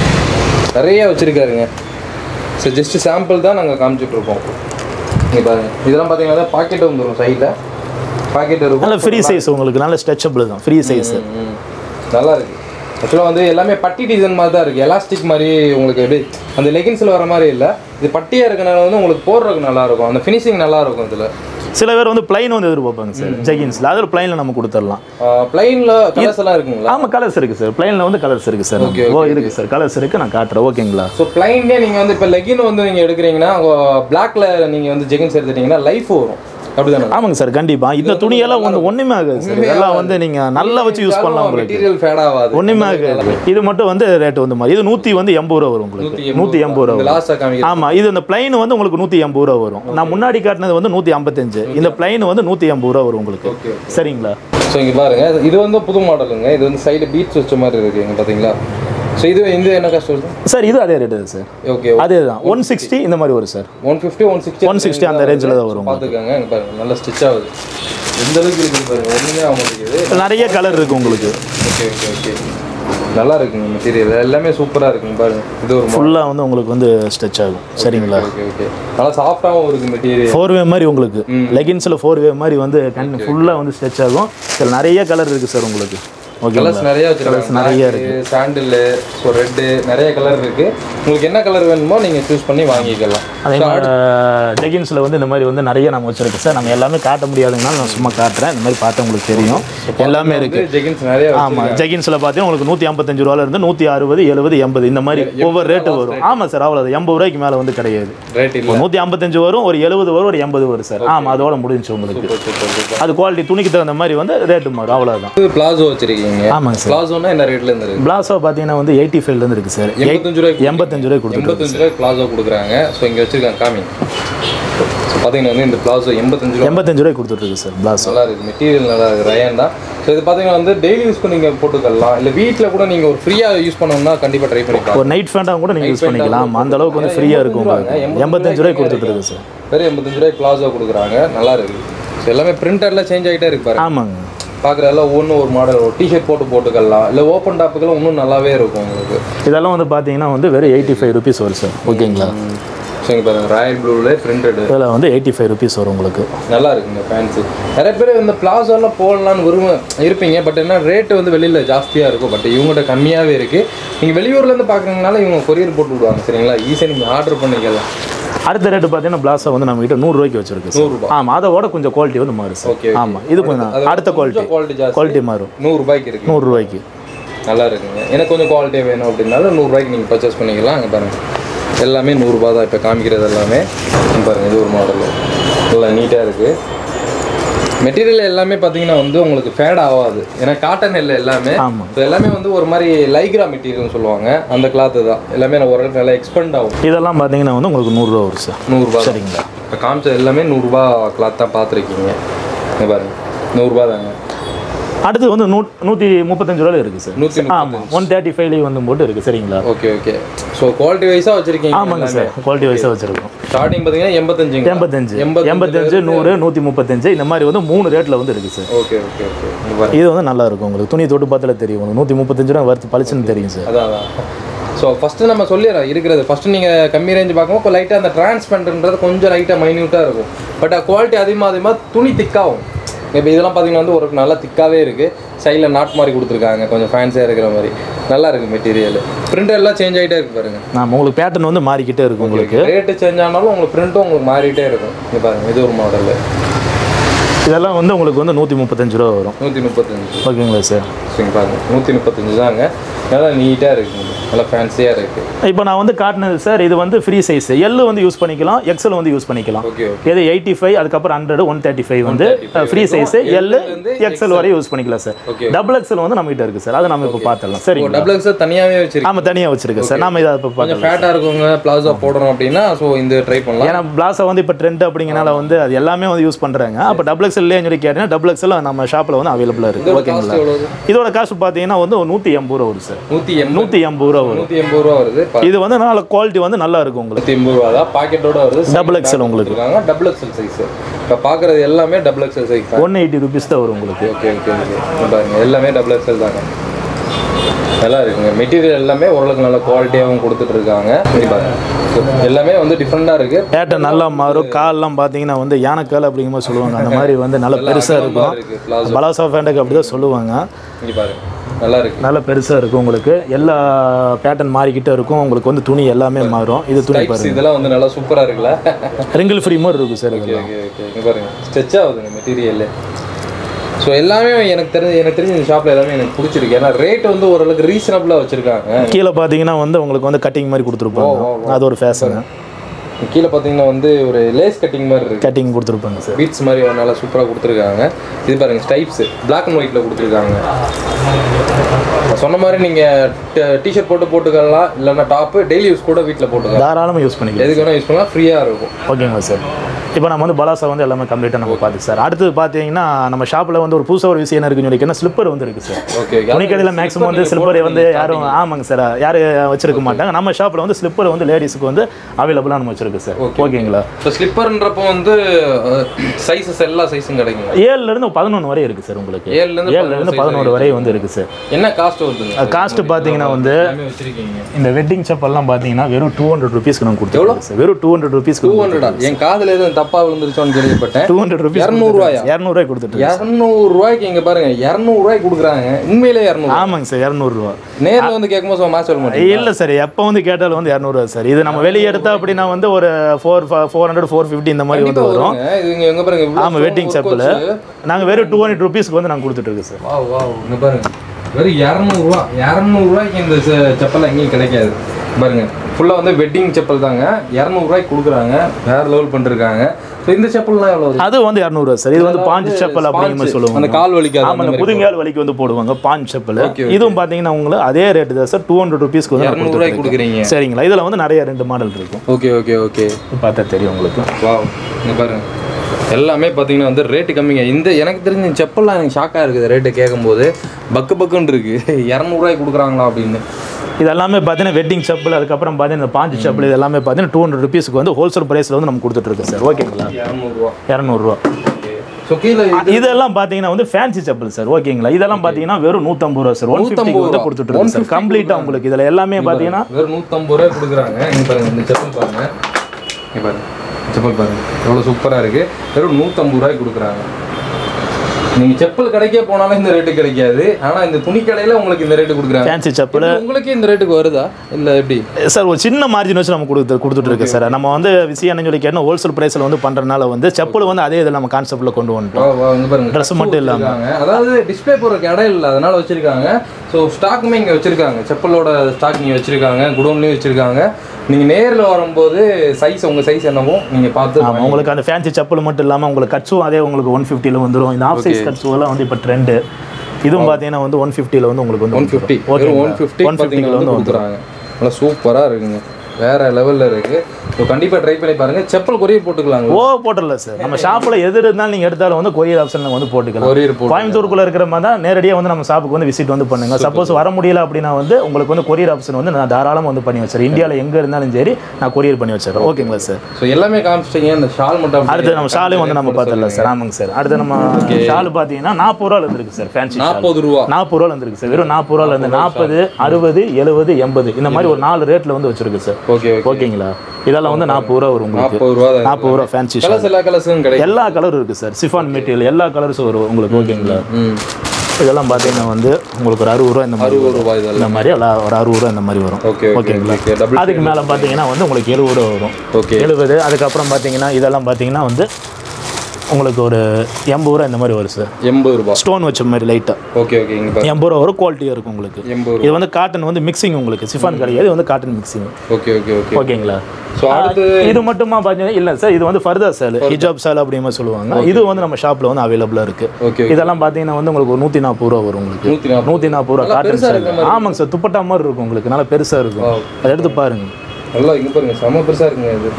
நிறைய வச்சுருக்காருங்க ஸோ ஜஸ்ட் சாம்பிள் தான் நாங்கள் காமிச்சிட்ருக்கோம் இங்கே பாருங்க இதெல்லாம் பார்த்தீங்கன்னா பாக்கெட் வந்துடும் சைடில் பாக்கெட் இருக்கும் நல்ல ஃப்ரீ சைஸ் உங்களுக்கு நல்ல ஸ்ட்ரெச்சபிள் தான் ஃப்ரீ சைஸ் ம். நல்லா இருக்கு ஆக்சுவலாக வந்து எல்லாமே பட்டி டிசைன் மாதிரி தான் இருக்குது எலாஸ்டிக் மாதிரி உங்களுக்கு எப்படி அந்த லெகின்ஸில் வர மாதிரி இல்லை இது பட்டியாக இருக்கனால வந்து உங்களுக்கு போடுறதுக்கு நல்லா இருக்கும் அந்த ஃபினிஷிங் நல்லா இருக்கும் இதில் சில பேர் வந்து பிளைன் வந்து எதிர்பார்ப்பாங்க சார் ஜெகின்ஸில் அதில் பிளைனில் நம்ம கொடுத்துடலாம் பிளைனில் கலர்ஸ் எல்லாம் இருக்குங்களா ஆமாம் கலர்ஸ் இருக்குது சார் பிளைனில் வந்து கலர்ஸ் இருக்குது சார் Okay, ஓ இருக்குது சார் கலர்ஸ் இருக்குது நான் காட்டுறேன் ஓகேங்களா ஸோ பிளைன்லேயே நீங்கள் வந்து இப்போ லெகின் வந்து நீங்கள் எடுக்கிறீங்கன்னா பிளாக்ல நீங்கள் வந்து ஜெகின்ஸ் எடுத்துட்டீங்கன்னா லைஃப் வரும் அப்படிதானே ஆமாங்க சார் கண்டிப்பா இந்த துணியெல்லாம் வந்து ஒண்ணுமே ஆகாது சார் இதெல்லாம் வந்து நீங்க நல்லா வச்சு யூஸ் பண்ணலாம் உங்களுக்கு மெட்டீரியல் ஃபேட் ஆகாது ஒண்ணுமே ஆகாது இது மட்டும் வந்து ரேட் வந்து மாதிரி இது நூத்தி வந்து எண்பது ரூபா வரும் உங்களுக்கு நூத்தி எண்பது ரூபா வரும் லாஸ்ட்டாக காமிக்க ஆமா இது இந்த பிளைன் வந்து உங்களுக்கு நூத்தி எண்பது ரூபா வரும் நான் முன்னாடி காட்டினது வந்து நூத்தி ஐம்பத்தஞ்சு இந்த பிளைன் வந்து நூத்தி எண்பது ரூபா வரும் உங்களுக்கு ஓகே சரிங்களா ஸோ இங்கே பாருங்க இது வந்து புது மாடலுங்க இது வந்து சைடு பீட்ஸ் வச்ச மாதிரி இருக்கு இங்க பார்த்தீங்களா ஸோ இது இந்த என்ன காஸ்ட் வருது சார் இது அதே ரேட் சார் ஓகே அதே தான் ஒன் சிக்ஸ்டி இந்த மாதிரி வரும் sir one fifty one sixty 160 அந்த range ல தான் வரும் பார்த்துக்கோங்க இங்கே பாருங்க நல்லா ஸ்டிச் ஆகுது எந்த அளவுக்கு இருக்குது பாருங்க ஒன்றுமே ஆக மாட்டேங்குது நிறைய கலர் இருக்கு உங்களுக்கு ஓகே ஓகே ஓகே நல்லா இருக்குங்க மெட்டீரியல் எல்லாமே சூப்பராக இருக்குங்க பாருங்க இது ஒரு ஃபுல்லா வந்து உங்களுக்கு வந்து ஸ்ட்ரெச் ஆகும் சரிங்களா ஓகே ஓகே நல்லா சாஃப்டாகவும் இருக்கு மெட்டீரியல் ஃபோர் வே மாதிரி உங்களுக்கு லெகின்ஸில் ஃபோர் வே மாதிரி வந்து கண் ஃபுல்லாக வந்து ஸ்ட்ரெச் ஆகும் இதில் நிறைய கலர் இருக்குது சார் உங்களுக்கு ஓகேங்களா கலர்ஸ் நிறைய வச்சிருக்காங்க நிறைய நிறைய சாண்டில் ஸோ ரெட்டு நிறைய கலர் இருக்கு உங்களுக்கு என்ன கலர் வேணுமோ நீங்கள் சூஸ் பண்ணி வாங்கிக்கலாம் அதே மாதிரி ஜெகின்ஸில் வந்து இந்த மாதிரி வந்து நிறைய நம்ம வச்சிருக்கு சார் நம்ம எல்லாமே காட்ட முடியாதுங்கனால நான் சும்மா காட்டுறேன் இந்த மாதிரி பார்த்தா உங்களுக்கு தெரியும் எல்லாமே இருக்கு ஜெகின்ஸ் நிறைய ஆமாம் ஜெகின்ஸில் பார்த்தீங்கன்னா உங்களுக்கு நூற்றி ஐம்பத்தஞ்சு ரூபால இருந்து நூற்றி அறுபது எழுபது எண்பது இந்த மாதிரி ஒவ்வொரு ரேட்டு வரும் ஆமாம் சார் அவ்வளோ எண்பது ரூபாய்க்கு மேலே வந்து கிடையாது ரேட் இல்லை நூற்றி ஐம்பத்தஞ்சு வரும் ஒரு எழுபது வரும் ஒரு எண்பது வரும் சார் ஆமாம் அதோட முடிஞ்சு உங்களுக்கு சூப்பர் சூப்பர் சூப்பர் அது குவாலிட்டி துணிக்கு தகுந்த மாதிரி வந்து ரேட்டு மாறும் அவ்வளோதான் இது பிளாசோ வச்சிருக்கீங்க ஆமாங்க சார் பிளாசோனா என்ன ரேட்ல இருந்து இருக்கு பிளாஸோ பார்த்தீங்கன்னா வந்து எயிட்டி ஃபைவ்லேருந்து இருக்குது சார் எண்பத்தஞ்சு ரூபாய்க்கு எண்பத்தஞ்சு ரூபாய் கொடுத்துருக்கு எண்பத்தஞ்சு ரூபாய் பிளாசோ கொடுக்குறாங்க ஸோ இங்கே வச்சிருக்காங்க காமிங்க ஸோ பார்த்தீங்கன்னா வந்து இந்த பிளாசோ எண்பத்தஞ்சு ரூபா எண்பத்தஞ்சு ரூபாய் கொடுத்துட்ருக்கு சார் பிளாஸோ நல்லா இருக்கு மெட்டீரியல் நல்லா இருக்கு ரயன் தான் ஸோ இது பார்த்தீங்கன்னா வந்து டெய்லி யூஸ் பண்ணி நீங்கள் போட்டுக்கலாம் இல்லை வீட்டில் கூட நீங்கள் ஒரு ஃப்ரீயாக யூஸ் பண்ணணும்னா கண்டிப்பாக ட்ரை பண்ணி பாருங்க ஒரு நைட் ஃபேண்டாக கூட நீங்கள் யூஸ் பண்ணிக்கலாம் அந்த அளவுக்கு வந்து ஃப்ரீயாக இருக்கும் உங்களுக்கு எண்பத்தஞ்சு ரூபாய் கொடுத்துட்ருக்கு சார் வெறும் எண்பத்தஞ்சு ரூபாய் பிளாசோ கொடுக்குறாங்க நல்லா இருக்கு ஸோ எல்லாமே பிரிண்டர்லாம் சேஞ்ச் ஆகிட்டே இருக்கு பாருங்க ஆமாங்க பார்க்குறதெல்லாம் ஒவ்வொன்று ஒரு மாடல் ஒரு டிஷர்ட் போட்டு போட்டுக்கலாம் இல்லை ஓப்பன் டாப்புக்கெல்லாம் இன்னும் நல்லாவே இருக்கும் உங்களுக்கு இதெல்லாம் வந்து பார்த்தீங்கன்னா வந்து வெறும் எயிட்டி ஃபைவ் ருபீஸ் வரும் சார் ஓகேங்களா ஸோ இங்கே பாருங்க ராயல் ப்ளூவில் பிரிண்டடு இதில் வந்து எயிட்டி ஃபைவ் ருபீஸ் வரும் உங்களுக்கு நல்லா இருக்குங்க ஃபேன்ஸு நிறைய பேர் இந்த பிளாசோலாம் போடலான்னு விரும்ப இருப்பீங்க பட் என்ன ரேட்டு வந்து வெளியில் ஜாஸ்தியாக இருக்கும் பட் இவங்ககிட்ட கம்மியாகவே இருக்குது நீங்கள் வெளியூர்லேருந்து பார்க்குறதுனால இவங்க கொரியர் போட்டு விடுவாங்க சரிங்களா ஈஸியாக நீங்கள் ஆர்டர் பண்ணிக்கலாம் அடுத்த ரேட்டு பார்த்தீங்கன்னா பிளாஸா வந்து நம்ம கிட்ட நூறுரூவாய்க்கு வச்சிருக்கு சார் நூறுரூபா ஆமாம் அதோட கொஞ்சம் குவாலிட்டி வந்து மாறும் சார் Okay, okay. ஆமாம் இது கொஞ்சம் அடுத்த குவாலிட்டி குவாலிட்டி ஜாஸ்தி குவாலிட்டி மாறும் நூறுரூபாய்க்கு இருக்குது நூறுரூவாய்க்கு நல்லா இருக்குங்க எனக்கு கொஞ்சம் குவாலிட்டியாக வேணும் அப்படின்னாலும் நூறுரூவாய்க்கு நீங்கள் பர்ச்சேஸ் பண்ணிக்கலாம் அங்கே பாருங்கள் எல்லாமே நூறுரூபா தான் இப்போ காமிக்கிறது எல்லாமே இங்க பாருங்க இது ஒரு மாடலு நல்லா நீட்டாக இருக்குது மெட்டீரியல் எல்லாமே பார்த்தீங்கன்னா வந்து உங்களுக்கு ஃபேட் ஆகாது ஏன்னா காட்டன் இல்லை எல்லாமே ஆமாம் ஸோ எல்லாமே வந்து ஒரு மாதிரி லைக்ரா மெட்டீரியல்னு சொல்லுவாங்க அந்த கிளாத்து தான் எல்லாமே நான் ஒரு நல்லா எக்ஸ்பெண்ட் ஆகும் இதெல்லாம் பார்த்தீங்கன்னா வந்து உங்களுக்கு நூறுரூவா வரும் சார் நூறுரூபா சரிங்களா இப்போ காமிச்சது எல்லாமே நூறுரூபா கிளாத் தான் பார்த்துருக்கீங்க இங்க பாருங்க நூறுரூபா தாங்க அடுத்து வந்து நூ நூற்றி முப்பத்தஞ்சு ரூபாயில் இருக்குது சார் நூற்றி ஆமாம் ஒன் தேர்ட்டி ஃபைவ்லேயும் வந்து போட்டு இருக்குது சரிங்களா ஓகே ஓகே ஸோ குவாலிட்டி வைஸாக வச்சிருக்கீங்க ஆமாங்க சார் குவாலிட்டி வைஸாக வச்சுருக்கோம் ஸ்டார்டிங் பார்த்தீங்கன்னா எண்பத்தஞ்சுங்க எண்பத்தஞ்சு எண்பத்தஞ்சு எண்பத்தஞ்சு நூறு நூற்றி முப்பத்தஞ்சு இந்த மாதிரி வந்து மூணு ரேட்டில் வந்து இருக்குது சார் ஓகே ஓகே ஓகே இங்க பாருங்க இது வந்து நல்லா இருக்கும் உங்களுக்கு துணி தொட்டு பார்த்தாலே தெரியும் உங்களுக்கு நூற்றி முப்பத்தஞ்சு ரூபா வருது பளிச்சுன்னு தெரியும் சார் அதான் அதான் ஸோ ஃபஸ்ட்டு நம்ம சொல்லிடுறோம் இருக்கிறது ஃபஸ்ட்டு நீங்கள் கம்மி ரேஞ்ச் பார்க்கும்போது லைட்டாக அந்த டிரான்ஸ்பரண்ட்ன்றது கொஞ்சம் லைட்டாக மைன்யூட்டாக இருக்கும் பட் குவாலிட்டி அதிகமாக அதிகமாக துணி திக்காகும் இப்போ இதெல்லாம் பார்த்தீங்கன்னா வந்து ஒரு நல்லா திக்காகவே இருக்குது சைடில் நாட் மாதிரி கொடுத்துருக்காங்க கொஞ்சம் ஃபேன்ஸியாக இருக்கிற மாதிரி நல்லா இருக்குது மெட்டீரியல் பிரிண்ட் எல்லாம் சேஞ்ச் ஆகிட்டே இருக்கு பாருங்க நான் உங்களுக்கு பேட்டர்ன் வந்து மாறிக்கிட்டே இருக்கும் உங்களுக்கு ரேட்டு சேஞ்ச் ஆனாலும் உங்களுக்கு பிரிண்ட்டும் உங்களுக்கு மாறிட்டே இருக்கும் இங்கே பாருங்க இது ஒரு மாடல் இதெல்லாம் வந்து உங்களுக்கு வந்து நூற்றி முப்பத்தஞ்சு ரூபா வரும் நூற்றி முப்பத்தஞ்சு ஓகேங்களா சார் சரிங்க பாருங்க நூற்றி முப்பத்தஞ்சு தாங்க நல்லா நீட்டாக இருக்குங்க நல்லா ஃபேன்சியாக இருக்குது இப்போ நான் வந்து காட்டினது சார் இது வந்து ஃப்ரீ சைஸ் எல் வந்து யூஸ் பண்ணிக்கலாம் எக்ஸல் வந்து யூஸ் பண்ணிக்கலாம் ஓகே ஓகே இது எயிட்டி ஃபைவ் அதுக்கப்புறம் ஹண்ட்ரட் ஒன் தேர்ட்டி ஃபைவ் வந்து ஃப்ரீ சைஸ் எல் இருந்து எக்ஸல் வரை யூஸ் பண்ணிக்கலாம் சார் Okay. டபுள் எக்ஸல் வந்து நம்ம கிட்ட இருக்கு சார் அதை நம்ம இப்போ பார்த்துடலாம் சரிங்க டபுள் எக்ஸல் தனியாகவே வச்சிருக்கீங்க ஆமாம் தனியாக வச்சிருக்கேன் சார் நம்ம இதை இப்போ கொஞ்சம் பார்க்கலாம் ஃபேட்டாக இருக்கவங்க பிளாசோ போடுறோம் அப்படின்னா ஸோ இந்த ட்ரை பண்ணலாம் ஏன்னா பிளாஸை வந்து இப்போ ட்ரெண்ட் அப்படிங்கனால வந்து அது எல்லாமே வந்து யூஸ் பண்ணுறாங்க அப்போ டபுள் எக்ஸல் இல்லைன்னு சொல்லி கேட்டீங்கன்னா டபுள் எக்ஸல் நம்ம ஷாப்பில் வந்து அவைலபிளாக இருக்குது இதோட ஓகேங்களா காஸ்ட் எவ்வளவு இதோட காசு பார்த்தீங்கன்னா வந்து ஒரு நூற்றி எண்பது ரூபா வரும் சார் நூற்றி எண்பது நூற்றி எண்பது ரூபா வரும் நூற்றி எண்பது ரூபா வருது இது வந்து நல்ல குவாலிட்டி வந்து நல்லா இருக்கும் உங்களுக்கு நூற்றி எண்பது ரூபா தான் பாக்கெட்டோட வருது Double XL உங்களுக்கு. இருக்காங்க டபுள் எக்ஸல் சைஸ் இப்போ பார்க்குறது எல்லாமே டபுள் எக்ஸல் சைஸ் தான் ஒன் எயிட்டி ருபீஸ் தான் வரும் உங்களுக்கு ஓகே ஓகே ஓகே பாருங்க எல்லாமே டபுள் எக்ஸல் தாங்க நல்லா இருக்குங்க மெட்டீரியல் எல்லாமே ஓரளவுக்கு நல்ல குவாலிட்டியாகவும் கொடுத்துட்டு இருக்காங்க சரி பாருங்க So, எல்லாமே வந்து டிஃப்ரெண்டாக இருக்கு பேட்டை நல்லா மாறும் கால்லாம் பார்த்தீங்கன்னா வந்து யானைக்கால் அப்படிங்கிற மாதிரி சொல்லுவாங்க அந்த மாதிரி வந்து நல்லா பெருசாக இருக்கும் இருக்கு பிளாசோ பலாசா ஃபேண்டுக்கு அப்படி தான் சொல்லுவாங்க இங்கே பாருங்க நல்லா இருக்கு நல்லா பெருசாக இருக்கும் உங்களுக்கு எல்லா பேட்டர்ன் மாறிக்கிட்டே இருக்கும் உங்களுக்கு வந்து துணி எல்லாமே மாறும் இது துணி டைப்ஸ் பாருங்க இதெல்லாம் வந்து நல்லா சூப்பராக இருக்குல்ல ரிங்கிள் ஃப்ரீ மாதிரி இருக்கும் சார் இதெல்லாம் ஓகே ஓகே இங்கே பாருங்க ஸ்ட்ரெச் ஆகுதுங்க மெட்டீரியல் ஸோ எல்லாமே எனக்கு தெரிஞ்சு எனக்கு தெரிஞ்ச இந்த ஷாப்பில் எல்லாமே எனக்கு பிடிச்சிருக்கு ஏன்னா ரேட் வந்து ஓரளவுக்கு ரீசனபிளாக வச்சுருக்காங்க கீழே பார்த்தீங்கன்னா வந்து உங்களுக்கு வந்து கட்டிங் மாதிரி கொடுத்துருப்பாங்க அது ஒரு ஃபேஷனு கீழே பார்த்தீங்கன்னா வந்து ஒரு லேஸ் கட்டிங் மாதிரி இருக்கு கட்டிங் கொடுத்துருப்பாங்க சார் பீட்ஸ் மாதிரி ஒரு நல்லா சூப்பராக கொடுத்துருக்காங்க இது பாருங்க ஸ்டைப்ஸ் பிளாக் அண்ட் ஒயிட்டில் கொடுத்துருக்காங்க நான் சொன்ன மாதிரி நீங்கள் டிஷர்ட் போட்டு போட்டுக்கலாம் இல்லைன்னா டாப்பு டெய்லி யூஸ் கூட வீட்டில் போட்டுக்கலாம் தாராளமாக யூஸ் பண்ணிக்கலாம் எதுக்கு வேணால் யூஸ் பண்ணலாம் ஃப்ரீயாக இருக்கும் ஓகேங்களா சார் இப்போ நம்ம வந்து பலாசா வந்து எல்லாமே கம்ப்ளீட்டாக நம்ம பார்த்து சார் அடுத்தது பார்த்தீங்கன்னா நம்ம ஷாப்பில் வந்து ஒரு புதுசாக ஒரு விஷயம் என்ன இருக்குன்னு சொல்லி ஸ்லிப்பர் வந்து இருக்குது சார் ஓகே துணிக்கடையில் மேக்ஸிமம் வந்து ஸ்லிப்பர் வந்து யாரும் ஆமாங்க சார் யாரும் வச்சிருக்க மாட்டாங்க நம்ம ஷாப்பில் வந்து ஸ்லிப்பர் வந்து லேடிஸுக்கு வந்து அவைலபிளாக நம்ம வச்சிருக்கு சார் ஓகேங்களா இப்போ ஸ்லிப்பர்ன்றப்போ வந்து சைஸஸ் எல்லா சைஸும் கிடைக்குங்க ஏழுலேருந்து பதினொன்று வரை இருக்குது சார் உங்களுக்கு ஏழுலேருந்து ஏழுலேருந்து பதினோரு வரை வந்து இருக்குது சார் என்ன காஸ்ட் வருதுங்க காஸ்ட் பார்த்தீங்கன்னா வந்து எல்லாமே வச்சிருக்கீங்க இந்த வெட்டிங் செப்பல்லாம் பார்த்தீங்கன்னா வெறும் டூ ஹண்ட்ரட் ருபீஸ்க்கு நம்ம கொடுத்துருக்கோம் சார் வெறும் டூ ஹண்ட்ரட் ருபீஸ்க்கு டூ ஹண்ட்ரடா என் காதுல எதுவும் தப்பா விழுந்துருச்சோன்னு கேள்விப்பட்டேன் டூ ஹண்ட்ரட் ருபீஸ் இரநூறுவாயா? இரநூறுவாய் கொடுத்துட்டு இரநூறு ரூபாய்க்கு இங்க பாருங்க இரநூறு ரூபாய்க்கு கொடுக்குறாங்க உண்மையிலே இரநூறு ஆமாங்க சார் இரநூறுவா நேர்ல வந்து கேட்கும்போது மாசம் சொல்ல மாட்டேன் இல்லை சார் எப்போ வந்து கேட்டாலும் வந்து இரநூறுவா சார் இது நம்ம வெளியே எடுத்தா அப்படின்னா வந்து ஒரு four four hundred four fifty இந்த மாதிரி வந்து வரும் இது இங்க எங்க பாருங்க இவ்வளவு ஆமாம் வெட்டிங் work செப்பில் வச்சு- நாங்கள் வெறும் டூ ஹண்ட்ரட் ருபீஸ்க்கு வந்து நாங்கள் கொடுத்துட்ருக்கோம் சார் வாவ் வாவ் இங்க பாருங்க வெறும் இரநூறுவா இரநூறுவாய்க்கு இந்த செ- செப்பல் எங்கேயும் கிடைக்காது பாருங்க ஃபுல்லாக வந்து வெட்டிங் செப்பல் தாங்க இரநூறுவாய்க்கு கொடுக்குறாங்க வேற லெவல் பண்ணிருக்காங்க ஸோ இந்த செப்பல்லாம் எவ்வளோ வருது? அது வந்து இரநூறுவா சார் இது வந்து பாஞ்சு செப்பல் அப்படிங்கிற மாதிரி அந்த சொல்லுவாங்க கால் வலிக்காது ஆமாம் அந்த முதுங்கால் வலிக்கு வந்து போடுவாங்க பாஞ்ச் செப்பல் Okay, இதுவும் பார்த்தீங்கன்னா உங்களுக்கு அதே ரேட்டு தான் சார் டூ ஹண்ட்ரட் ருபீஸ்க்கு வந்து நான் இரநூறுவாய்க்கு கொடுத்துருக்கேன் கொடுக்குறீங்க சரிங்களா இதில் வந்து நிறைய ரெண்டு மாடல் இருக்கும் ஓகே ஓகே ஓகே பார்த்தா தெரியும் உங்களுக்கு வாவ் இங்க பாருங்க எல்லாமே பார்த்தீங்கன்னா வந்து ரேட்டு கம்மிங்க இந்த எனக்கு தெரிஞ்ச இந்த செப்பல்லாம் எனக்கு ஷாக்காக இருக்குது ரேட்டு கேட்கும்போது பக்கு பக்குன்னு இருக்கு இரநூறுவாய்க்கு கொடுக்குறாங்களா அப்படின்னு இது எல்லாமே பார்த்தீங்கன்னா வெட்டிங் செப்பல் அதுக்கப்புறம் பார்த்தீங்கன்னா இந்த பாஞ்சு செப்பல் இது எல்லாமே பார்த்தீங்கன்னா டூ ஹண்ட்ரட் ருபீஸ்க்கு வந்து ஹோல்சேல் ப்ரைஸில் வந்து நம்ம கொடுத்துட்ருக்கோம் சார் ஓகேங்களா இரநூறுவா இரநூறுவா ஸோ கீழே இது இதெல்லாம் பார்த்தீங்கன்னா வந்து ஃபேன்சி செப்பல் சார் ஓகேங்களா இதெல்லாம் பார்த்தீங்கன்னா வெறும் நூற்றம்பது ரூபா சார் ஒன் ஃபிஃப்டிக்கு வந்து கொடுத்துட்ருக்கோம் சார் கம்ப்ளீட்டாக உங்களுக்கு இதில் எல்லாமே பார்த்தீங்கன்னா வெறும் நூற்றம்பது ரூபாய் கொடுக்குறாங்க இங்க பாருங்க இந்த செப்பல் பாருங்க இங்க பாருங்க செப்பல் பாருங்க எவ்வளோ சூப்பராக இருக்கு வெறும் நூற்றம்பது ரூபாய்க்கு கொடுக்குறாங்க நீங்க செப்பல் கடைக்கே போனாலும் இந்த ரேட்டு கிடைக்காது ஆனா இந்த துணி கடையில உங்களுக்கு இந்த ரேட்டு கொடுக்குறாங்க ஃபேன்சி செப்பல் இது உங்களுக்கு இந்த ரேட்டுக்கு வருதா இல்ல எப்படி சார் ஒரு சின்ன மார்ஜின் வச்சு நம்ம கொடுத்து கொடுத்துட்டு இருக்கு சார் நம்ம வந்து விஷயம் சொல்லி கேட்டோம் ஹோல்சேல் ப்ரைஸில் வந்து பண்ணுறதுனால வந்து செப்பல் வந்து அதே இதில் நம்ம கான்செப்டில் கொண்டு வந்துட்டோம் வா வா இங்க பாருங்க Dress மட்டும் இல்லாம. வச்சிருக்காங்க. அதாவது டிஸ்ப்ளே போடுறதுக்கு இடம் இல்லை அதனால வச்சிருக்காங்க ஸோ ஸ்டாக்குமே இங்க வச்சிருக்காங்க செப்பலோட ஸ்டாக் நீங்க வச்சிருக்காங்க குடோன்லயும் வச்சிருக்காங்க நீங்க நேர்ல வரும்போது சைஸ் உங்க சைஸ் என்னவோ நீங்க பார்த்து ஆமாம் உங்களுக்கு அந்த ஃபேன்சி செப்பல் மட்டும் இல்லாமல் உங்களுக்கு கட்ஸும் அதே உங்களுக்கு ஒன் ஃபிஃப்டியில் வந்துடும் இந்த ஆஃப் சைஸ் கட்ஸும் எல்லாம் வந்து இப்போ ட்ரெண்டு இதுவும் பார்த்தீங்கன்னா வந்து ஒன் ஃபிஃப்டியில் வந்து உங்களுக்கு வந்து one fifty okay one fifty one ஃபிஃப்டியில் வந்து வந்து வந்துடும் கொடுக்குறாங்க நல்லா சூப்பராக இருக்குங்க வேற லெவலில் இருக்கு ஸோ கண்டிப்பாக ட்ரை பண்ணி பாருங்க செப்பல் கொரியர் போட்டுக்கலாங்க ஓ போட்டுடல சார் நம்ம ஷாப்பில் எது இருந்தாலும் நீங்கள் எடுத்தாலும் வந்து கொரியர் ஆப்ஷனில் வந்து போட்டுக்கலாம் கொரியர் போட்டு கோயம்புத்தூருக்குள்ள இருக்கிற மாதிரி தான் நேரடியாக வந்து நம்ம ஷாப்புக்கு வந்து விசிட் வந்து பண்ணுங்க சப்போஸ் வர முடியல அப்படின்னா வந்து உங்களுக்கு வந்து கொரியர் ஆப்ஷன் வந்து நான் தாராளமாக வந்து பண்ணி வச்சிருக்கேன் இந்தியாவில் எங்கே இருந்தாலும் சரி நான் கொரியர் பண்ணி வச்சிடறேன் ஓகேங்களா சார் ஸோ எல்லாமே காமிச்சிட்டீங்க இந்த ஷால் மட்டும் அப்படியே அடுத்து நம்ம ஷாலையும் வந்து நம்ம பார்த்துடலாம் சார் ஆமாங்க சார் அடுத்து நம்ம ஷால் பார்த்தீங்கன்னா நாற்பது ரூபால இருந்திருக்கு சார் ஃபேன்சி நாற்பது ரூபா நாற்பது ரூபால இருந்திருக்கு சார் வெறும் நாற்பது ரூபால இருந்து நாற்பது அறுபது எழுபது எண்பது இந்த மாதிரி ஒரு நாலு ரேட்ல வந்து வச்சிருக்கு சார் ஓகே ஓகே ஓகேங்களா இதெல்லாம் வந்து நாற்பது ரூபா வரும் உங்களுக்கு நாற்பது ரூபா தான் நாற்பது ரூபா ஃபேன்சி ஷால் கலர்ஸ் எல்லா கலர்ஸும் கிடைக்கும் எல்லா கலரும் இருக்கு சார் சிஃபான் மெட்டீரியல் எல்லா கலர்ஸும் வரும் உங்களுக்கு ஓகேங்களா ம் இதெல்லாம் பார்த்தீங்கன்னா வந்து உங்களுக்கு ஒரு அறுபது ரூபா இந்த மாதிரி அறுபது ரூபாய் இதெல்லாம் இந்த மாதிரி எல்லாம் ஒரு அறுபது ரூபா இந்த மாதிரி வரும் ஓகே ஓகே ஓகேங்களா ஓகே டபுள் அதுக்கு மேலே பார்த்தீங்கன்னா வந்து உங்களுக்கு எழுபது ரூபா வரும் ஓகே எழுபது அதுக்கப்புறம் பார்த்தீங்கன்னா இதெல்லாம் பார்த்தீங்கன்னா வந்து உங்களுக்கு ஒரு எண்பது ரூபா இந்த மாதிரி வரும் சார் எண்பது ரூபா ஸ்டோன் வச்ச மாதிரி லைட்டாக ஓகே ஓகே இங்க பாருங்க எண்பது ரூபா வரும் குவாலிட்டியாக இருக்கும் உங்களுக்கு எண்பது இது வந்து காட்டன் வந்து மிக்சிங் உங்களுக்கு சிஃபான் கிடையாது இது வந்து cotton mixing okay okay okay ஓகேங்களா ஸோ அடுத்து இது மட்டுமா பார்த்தீங்கன்னா இல்லை சார் இது வந்து ஃபர்தா சேல் ஹிஜாப் சேல் அப்படிங்கிற மாதிரி சொல்லுவாங்க இது வந்து நம்ம ஷாப்பில் வந்து அவைலபிளாக இருக்கு ஓகே இதெல்லாம் பார்த்தீங்கன்னா வந்து உங்களுக்கு ஒரு நூற்றி நாற்பது ரூபா வரும் உங்களுக்கு நூற்றி நாற்பது நூற்றி நாற்பது ரூபா நல்லா காட்டன் பெருசா இருக்க சேல் ஆமாங்க சார் துப்பட்டா மாதிரி இருக்கும் உங்களுக்கு நல்லா பெருசாக இருக்கும் Wow. அதை எடுத்து பாருங்க நல்லா இங்க பாருங்க செம பெருசா இருக்குங்க இது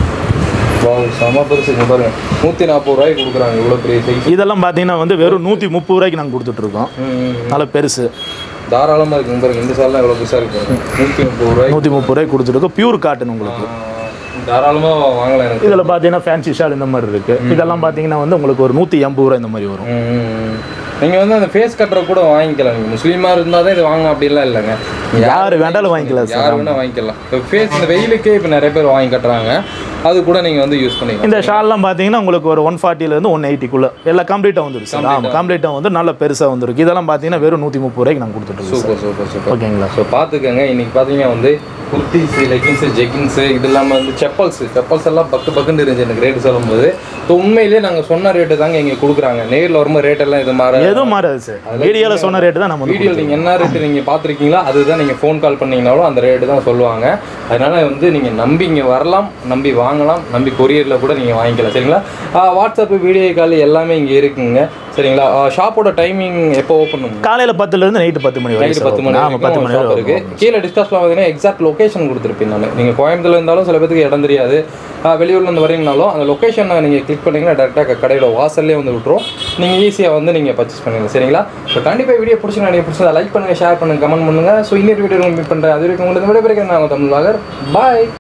வாவ் செம பெருசு இங்க பாருங்க நூற்றி நாற்பது ரூபாய்க்கு கொடுக்குறாங்க இவ்வளோ பெரிய சைஸ் இதெல்லாம் பார்த்தீங்கன்னா வந்து வெறும் நூற்றி முப்பது ரூபாய்க்கு நாங்கள் கொடுத்துட்ருக்கோம் நல்லா பெருசு தாராளமாக இருக்கு இங்க பாருங்க இந்த சார்லாம் எவ்வளோ பெருசாக இருக்கு நூற்றி முப்பது ரூபாய்க்கு நூற்றி முப்பது ரூபாய்க்கு கொடுத்துருக்கோம் பியூர் காட்டன் உங்களுக்கு தாராளமாக வாங்கலாம் எனக்கு இதில் பார்த்தீங்கன்னா ஃபேன்சி ஷால் இந்த மாதிரி இருக்கு இதெல்லாம் பார்த்தீங்கன்னா வந்து உங்களுக்கு ஒரு நூற்றி எண்பது ரூபா இந்த மாதிரி வரும் நீங்கள் வந்து அந்த ஃபேஸ் கட்டரை கூட வாங்கிக்கலாம் நீங்கள் முஸ்லீமாக இருந்தால் தான் இது வாங்க அப்படிலாம் இல்லைங்க நீங்க யார் வேண்டாலும் வாங்கிக்கலாம் சார் யார் வேணால் வாங்கிக்கலாம் இப்போ ஃபேஸ் இந்த வெயிலுக்கே இப்போ நிறைய பேர் வாங்கி கட்டுறாங்க அது கூட நீங்கள் வந்து யூஸ் பண்ணிக்கலாம் இந்த ஷால்லாம் பார்த்தீங்கன்னா உங்களுக்கு ஒரு ஒன் ஃபார்ட்டிலேருந்து ஒன் எயிட்டிக்குள்ள எல்லாம் கம்ப்ளீட்டாக வந்துருக்கு சார் ஆமாம் கம்ப்ளீட்டாக வந்து நல்ல பெருசாக வந்துருக்கு இதெல்லாம் பார்த்தீங்கன்னா வெறும் நூற்றி முப்பது ரூபாய்க்கு நாங்கள் கொடுத்துட்ருக்கோம் சூப்பர் சூப்பர் சூப்பர் ஓகேங்களா ஸோ பார்த்துக்கோங்க இன்னைக்கு பார்த்தீங்கன்னா வந்து குர்த்திஸு லெகின்ஸு ஜெகின்ஸு இது இல்லாமல் வந்து செப்பல்ஸு செப்பல்ஸ் எல்லாம் பக்கு பக்குன்னு இருந்துச்சு எனக்கு ரேட்டு சொல்லும்போது ஸோ உண்மையிலேயே நாங்கள் சொன்ன ரேட்டு தாங்க எங்களுக்கு கொடுக்குறாங்க நேரில் வரும்போது ரேட்டெல்லாம் இது மாதிரி எதுவும் மாறாது சார் வீடியோவில் சொன்ன ரேட்டு தான் நம்ம வந்து வீடியோவில் நீங்கள் என்ன ரேட்டு நீங்கள் பார்த்துருக்கீங்களோ அதுதான் நீங்கள் ஃபோன் கால் பண்ணீங்கனாலும் அந்த ரேட்டு தான் சொல்லுவாங்க அதனால வந்து நீங்கள் நம்பி இங்கே வரலாம் நம்பி வாங்கலாம் நம்பி கொரியரில் கூட நீங்கள் வாங்கிக்கலாம் சரிங்களா வாட்ஸ்அப்பு வீடியோ கால் எல்லாமே இங்கே இருக்குங்க சரிங்களா ஷாப்போட டைமிங் எப்போ ஓப்பன் பண்ணுங்க காலையில் பத்துலேருந்து நைட்டு பத்து மணி நைட்டு வரைக்கும் பத்து மணி ஆமாம் பத்து மணி ஷாப் இருக்கு வரைக்கும் கீழே டிஸ்கஸ்ல பார்த்தீங்கன்னா எக்ஸாக்ட் லொகேஷன் கொடுத்துருப்பேன் நான் நீங்கள் கோயம்புத்தூர்ல இருந்தாலும் சில பேருக்கு இடம் தெரியாது ஆஹ் வெளியூர்ல இருந்து வரீங்கனாலும் அந்த லொகேஷனை நீங்கள் கிளிக் பண்ணீங்கன்னா டேரெக்டாக கடையோட வாசல்லே வந்து விட்டுரும் நீங்கள் ஈஸியாக வந்து நீங்கள் பர்ச்சேஸ் பண்ணிடலாம் சரிங்களா ஸோ கண்டிப்பாக வீடியோ பிடிச்சி நீங்கள் பிடிச்சதை லைக் பண்ணுங்கள் ஷேர் பண்ணுங்கள் கமெண்ட் பண்ணுங்கள் ஸோ இன்னொரு வீடியோ மீட் பண்ணுறேன் அது வரைக்கும் உங்களுக்கு விடைபெறுகிறேன் நான் தமிழ் பாய்